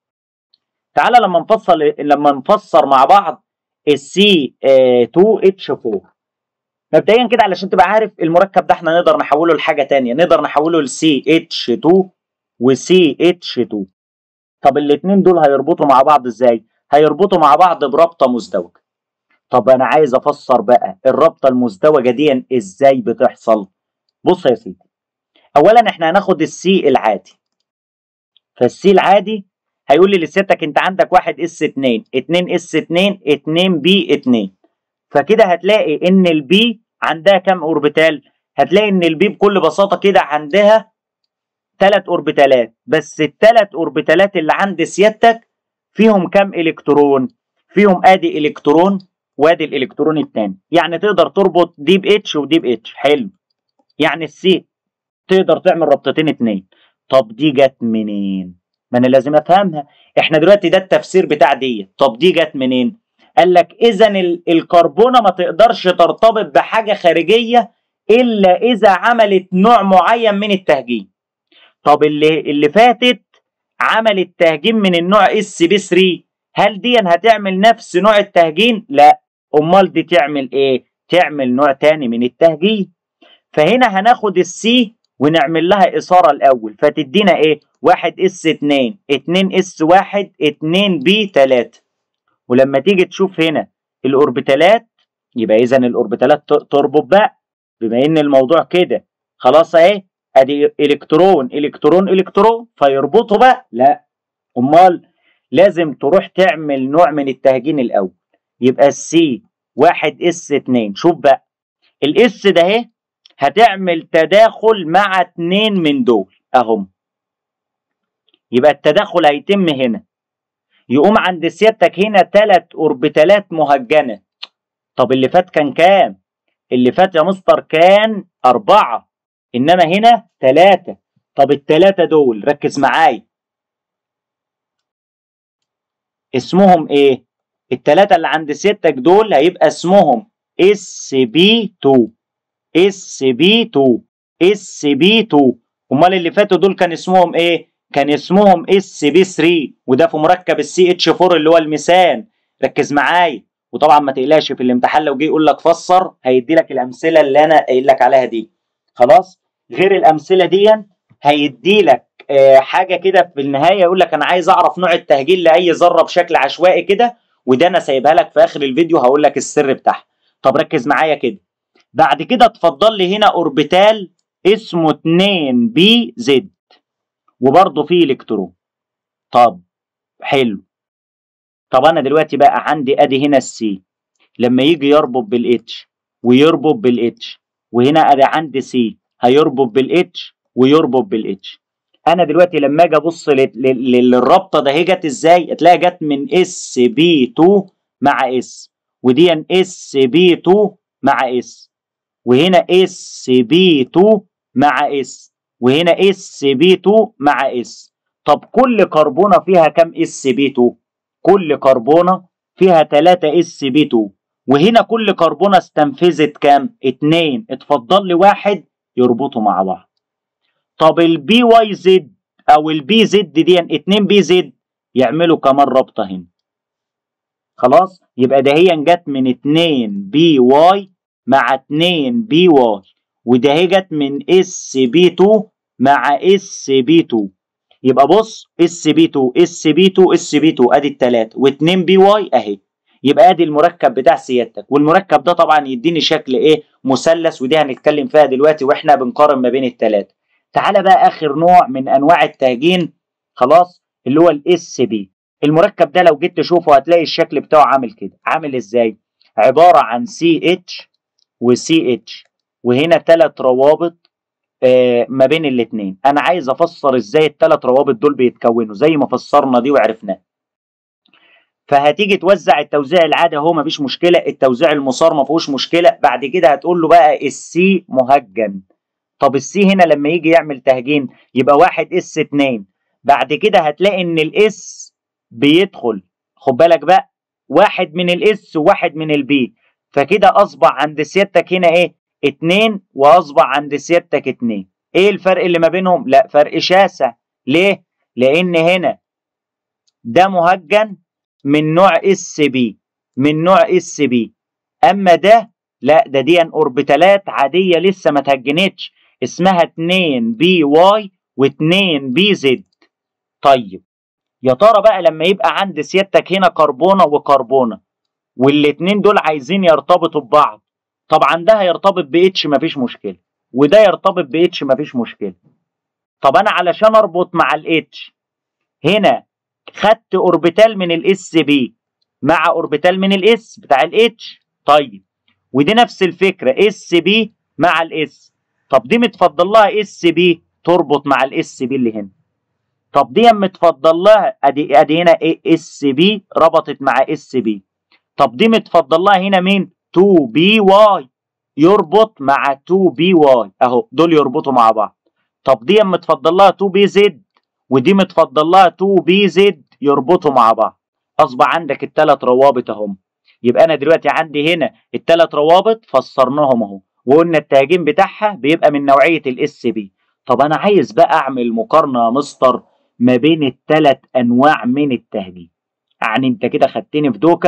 تعالى لما نفصل لما نفسر مع بعض السي 2 اتش 4 مبدئيا كده علشان تبقى عارف المركب ده احنا نقدر نحوله لحاجه ثانيه نقدر نحوله لسي اتش 2 وسي اتش 2 طب الاثنين دول هيربطوا مع بعض ازاي هيربطوا مع بعض برابطه مزدوجه طب انا عايز افسر بقى الرابطه المزدوجه دي ازاي بتحصل بص يا سيدي اولا احنا هناخد السي العادي فالسي العادي هيقول لي لسيادتك انت عندك واحد اس 2 2 اس 2 2 بي 2 فكده هتلاقي ان البي عندها كام اوربيتال هتلاقي ان البي بكل بساطه كده عندها ثلاث اوربيتالات بس الثلاث اوربيتالات اللي عند سيادتك فيهم كام الكترون فيهم ادي الكترون وادي الالكترون الثاني يعني تقدر تربط دي باتش ودي باتش حلو يعني السي تقدر تعمل ربطتين اتنين طب دي جت منين ما انا لازم افهمها احنا دلوقتي ده التفسير بتاع دي طب دي جت منين قال لك اذا الكربونه ما تقدرش ترتبط بحاجه خارجيه الا اذا عملت نوع معين من التهجين طب اللي اللي فاتت عملت تهجين من النوع اس بي 3 هل دي هتعمل نفس نوع التهجين لا امال دي تعمل ايه تعمل نوع تاني من التهجين فهنا هناخد السي ونعمل لها إثارة الأول فتدينا إيه؟ واحد اس اتنين اتنين اس واحد اتنين بي تلاتة ولما تيجي تشوف هنا الأوربيتالات يبقى إذا الأوربيتالات تربط بقى بما إن الموضوع كده خلاص أهي أدي إلكترون إلكترون إلكترون فيربطوا بقى لا أمال لازم تروح تعمل نوع من التهجين الأول يبقى السي واحد اس اتنين شوف بقى الاس ده اهي هتعمل تداخل مع اتنين من دول اهم يبقى التداخل هيتم هنا يقوم عند سيادتك هنا تلات اوربيتالات مهجنه طب اللي فات كان كام اللي فات يا مستر كان أربعة إنما هنا تلاتة طب التلاتة دول ركز معايا اسمهم إيه؟ التلاتة اللي عند سيادتك دول هيبقى اسمهم اس بي 2 اس بي 2 اس بي 2 امال اللي فاتوا دول كان اسمهم ايه كان اسمهم اس بي 3 وده في مركب السي اتش 4 اللي هو الميثان ركز معايا وطبعا ما تقلقش في الامتحان لو جه يقول لك فسر هيدي لك الامثله اللي انا قايل لك عليها دي خلاص غير الامثله دي هيدي لك آه حاجه كده في النهايه يقول لك انا عايز اعرف نوع التهجين لاي ذره بشكل عشوائي كده وده انا سايبها لك في اخر الفيديو هقول لك السر بتاعها طب ركز معايا كده بعد كده اتفضل لي هنا اوربيتال اسمه 2 بي زد وبرضه فيه الكترون طب حلو طب انا دلوقتي بقى عندي ادي هنا السي لما يجي يربط بالاتش ويربط بالاتش وهنا ادي عندي سي هيربط بالاتش ويربط بالاتش انا دلوقتي لما اجي ابص للرابطه ده هي جت ازاي هتلاقي جت من اس بي 2 مع اس ودي اس بي 2 مع اس وهنا اس بي 2 مع اس وهنا اس بي 2 مع اس طب كل كربونه فيها كام اس بي 2 كل كربونه فيها 3 اس بي 2 وهنا كل كربونه استنفذت كام 2 اتفضل لي واحد يربطوا مع بعض طب البي واي زد او البي زد دي 2 بي زد يعملوا كمان رابطه هنا خلاص يبقى ده هي جت من 2 بي واي مع 2 بي واي وده هي جت من اس بي 2 مع اس بي 2 يبقى بص اس بي 2 اس بي 2 اس بي 2 ادي الثلاثه و2 بي واي اهي يبقى ادي المركب بتاع سيادتك والمركب ده طبعا يديني شكل ايه مثلث ودي هنتكلم فيها دلوقتي واحنا بنقارن ما بين الثلاثه تعالى بقى اخر نوع من انواع التهجين خلاص اللي هو الاس بي المركب ده لو جيت تشوفه هتلاقي الشكل بتاعه عامل كده عامل ازاي عباره عن سي اتش وسي اتش وهنا ثلاث روابط آه ما بين الاثنين انا عايز افسر ازاي الثلاث روابط دول بيتكونوا زي ما فسرنا دي وعرفناه فهتيجي توزع التوزيع العادي اهو مفيش مشكله التوزيع المسار ما فيهوش مشكله بعد كده هتقول له بقى السي مهجن طب السي هنا لما يجي يعمل تهجين يبقى واحد اس اتنين بعد كده هتلاقي ان الاس بيدخل خد بالك بقى واحد من الاس وواحد من البي فكده اصبح عند سيادتك هنا ايه اتنين واصبح عند سيادتك اتنين ايه الفرق اللي ما بينهم لا فرق شاسع ليه لان هنا ده مهجن من نوع اس بي من نوع اس بي اما ده لا ده دي اوربيتالات عاديه لسه ما اتهجنتش اسمها 2 بي واي و2 بي زد طيب يا ترى بقى لما يبقى عند سيادتك هنا كربونه وكربونه والاتنين دول عايزين يرتبطوا ببعض طبعا ده هيرتبط ب اتش مفيش مشكله وده يرتبط ب اتش مفيش مشكله طب انا علشان اربط مع الاتش هنا خدت اوربيتال من الاس بي مع اوربيتال من الاس بتاع الاتش طيب ودي نفس الفكره اس بي مع الاس طب دي متفضل لها اس بي تربط مع الاس بي اللي هنا طب دي متفضل لها ادي ادي هنا ايه اس بي ربطت مع اس بي طب دي متفضل لها هنا مين 2 بي واي يربط مع 2 بي واي اهو دول يربطوا مع بعض طب دي متفضل لها 2 بي زد ودي متفضل لها 2 بي زد يربطوا مع بعض اصبح عندك الثلاث روابط اهم يبقى انا دلوقتي عندي هنا الثلاث روابط فسرناهم اهو وقلنا التهجين بتاعها بيبقى من نوعيه الاس بي طب انا عايز بقى اعمل مقارنه يا مستر ما بين الثلاث انواع من التهجين يعني انت كده خدتني في دوكه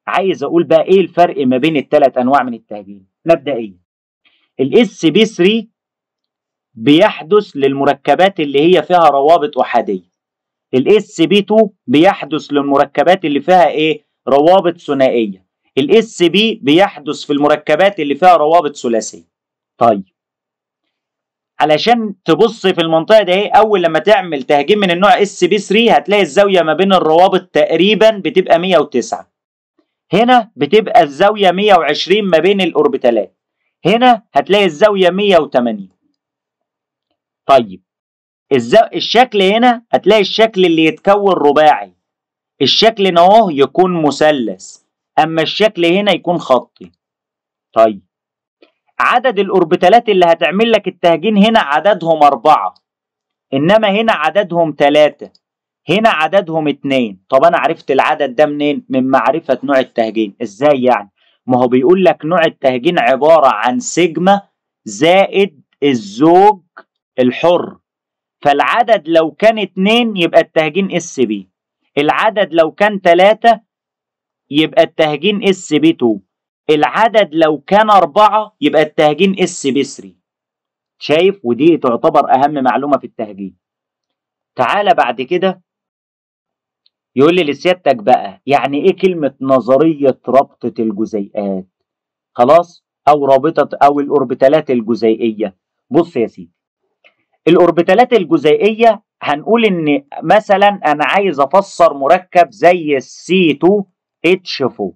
عايز اقول بقى ايه الفرق ما بين الثلاث انواع من التهجين مبدئيا الاس بي 3 بيحدث للمركبات اللي هي فيها روابط احاديه الاس بي 2 بيحدث للمركبات اللي فيها ايه روابط ثنائيه الاس بي بيحدث في المركبات اللي فيها روابط ثلاثيه طيب علشان تبص في المنطقه دي ايه اول لما تعمل تهجين من النوع اس بي 3 هتلاقي الزاويه ما بين الروابط تقريبا بتبقى 109 هنا بتبقى الزاويه 120 ما بين الاوربيتالات هنا هتلاقي الزاويه 180 طيب الزو... الشكل هنا هتلاقي الشكل اللي يتكون رباعي الشكل هنا اهو يكون مثلث اما الشكل هنا يكون خطي طيب عدد الاوربيتالات اللي هتعمل لك التهجين هنا عددهم أربعة إنما هنا عددهم ثلاثة هنا عددهم اتنين طب أنا عرفت العدد ده منين؟ من معرفة نوع التهجين إزاي يعني؟ ما هو بيقول لك نوع التهجين عبارة عن سيجما زائد الزوج الحر فالعدد لو كان اتنين يبقى التهجين اس بي العدد لو كان تلاتة يبقى التهجين اس بي 2 العدد لو كان أربعة يبقى التهجين اس بي 3 شايف ودي تعتبر أهم معلومة في التهجين تعالى بعد كده يقول لي لسيادتك بقى يعني ايه كلمة نظرية ربطة الجزيئات خلاص او رابطة او الاوربيتالات الجزيئية بص يا سيدي الاوربيتالات الجزيئية هنقول ان مثلا انا عايز افسر مركب زي السي 2 اتش 4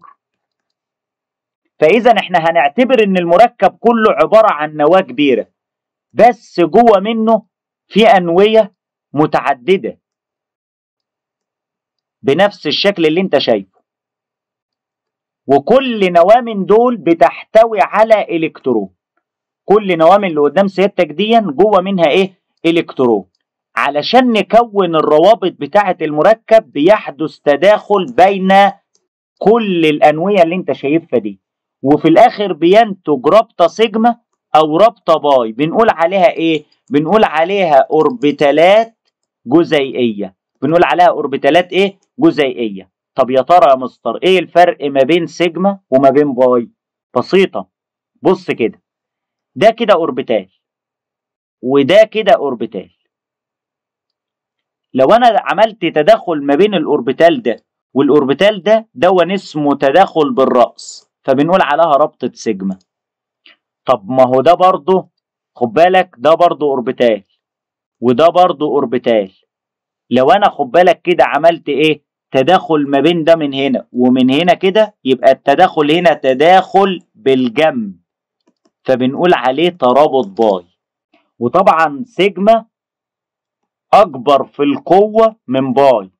فاذا احنا هنعتبر ان المركب كله عبارة عن نواة كبيرة بس جوه منه في انوية متعددة بنفس الشكل اللي انت شايفه وكل نواة من دول بتحتوي على الكترون كل نواة من اللي قدام سيادتك دي جوه منها ايه الكترون علشان نكون الروابط بتاعة المركب بيحدث تداخل بين كل الأنوية اللي انت شايفها دي وفي الآخر بينتج رابطة سيجما أو رابطة باي بنقول عليها إيه؟ بنقول عليها أوربيتالات جزيئية بنقول عليها أوربيتالات إيه؟ جزيئية طب يا ترى يا مستر إيه الفرق ما بين سيجما وما بين باي؟ بسيطة بص كده ده كده أوربيتال وده كده أوربيتال لو أنا عملت تداخل ما بين الأوربيتال ده والأوربيتال ده دون اسمه تداخل بالرأس فبنقول عليها رابطة سيجما طب ما هو ده برضه خد بالك ده برضه اوربيتال وده برضه اوربيتال لو انا خد بالك كده عملت ايه تداخل ما بين ده من هنا ومن هنا كده يبقى التداخل هنا تداخل بالجنب فبنقول عليه ترابط باي وطبعا سيجما اكبر في القوة من باي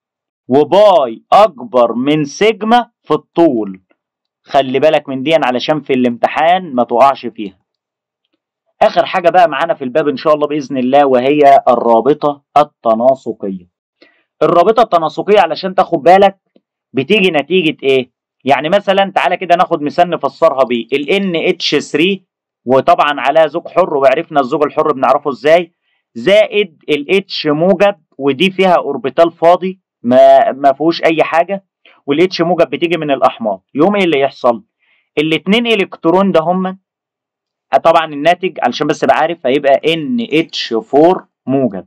وباي اكبر من سيجما في الطول خلي بالك من دي علشان في الامتحان ما تقعش فيها اخر حاجه بقى معانا في الباب ان شاء الله باذن الله وهي الرابطه التناسقيه الرابطه التناسقيه علشان تاخد بالك بتيجي نتيجه ايه يعني مثلا تعالى كده ناخد مثال نفسرها بيه ال NH3 وطبعا عليها زوج حر وعرفنا الزوج الحر بنعرفه ازاي زائد ال H موجب ودي فيها اوربيتال فاضي ما ما فيهوش اي حاجه والاتش موجب بتيجي من الاحماض يوم ايه اللي يحصل الاثنين الكترون ده هم طبعا الناتج علشان بس ابقى عارف هيبقى NH4 موجب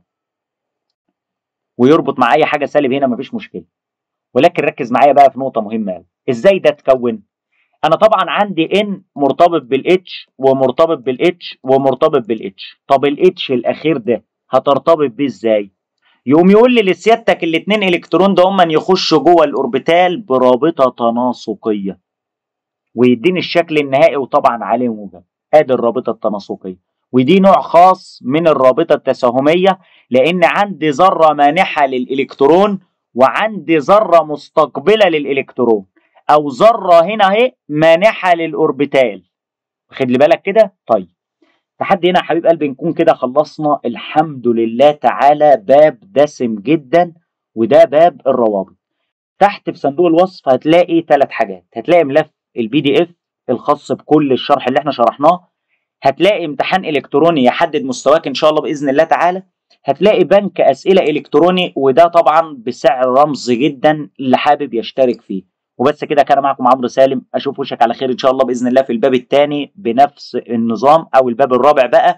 ويربط مع اي حاجه سالب هنا مفيش مشكله ولكن ركز معايا بقى في نقطه مهمه قوي ازاي ده اتكون انا طبعا عندي N مرتبط بالاتش ومرتبط بالاتش ومرتبط بالاتش طب الاتش الاخير ده هترتبط بيه ازاي يقوم يقول لي لسيادتك الاثنين الكترون ده هم يخشوا جوه الاوربيتال برابطه تناسقيه ويديني الشكل النهائي وطبعا عليه موجب ادي الرابطه التناسقيه ودي نوع خاص من الرابطه التساهميه لان عندي ذره مانحه للالكترون وعندي ذره مستقبله للالكترون او ذره هنا اهي مانحه للاوربيتال خد لي بالك كده طيب لحد هنا يا حبيب قلبي نكون كده خلصنا الحمد لله تعالى باب دسم جدا وده باب الروابط تحت في صندوق الوصف هتلاقي ثلاث حاجات هتلاقي ملف البي دي اف الخاص بكل الشرح اللي احنا شرحناه هتلاقي امتحان الكتروني يحدد مستواك ان شاء الله باذن الله تعالى هتلاقي بنك اسئله الكتروني وده طبعا بسعر رمز جدا اللي حابب يشترك فيه وبس كده كان معكم عمرو سالم اشوف وشك على خير ان شاء الله باذن الله في الباب الثاني بنفس النظام او الباب الرابع بقى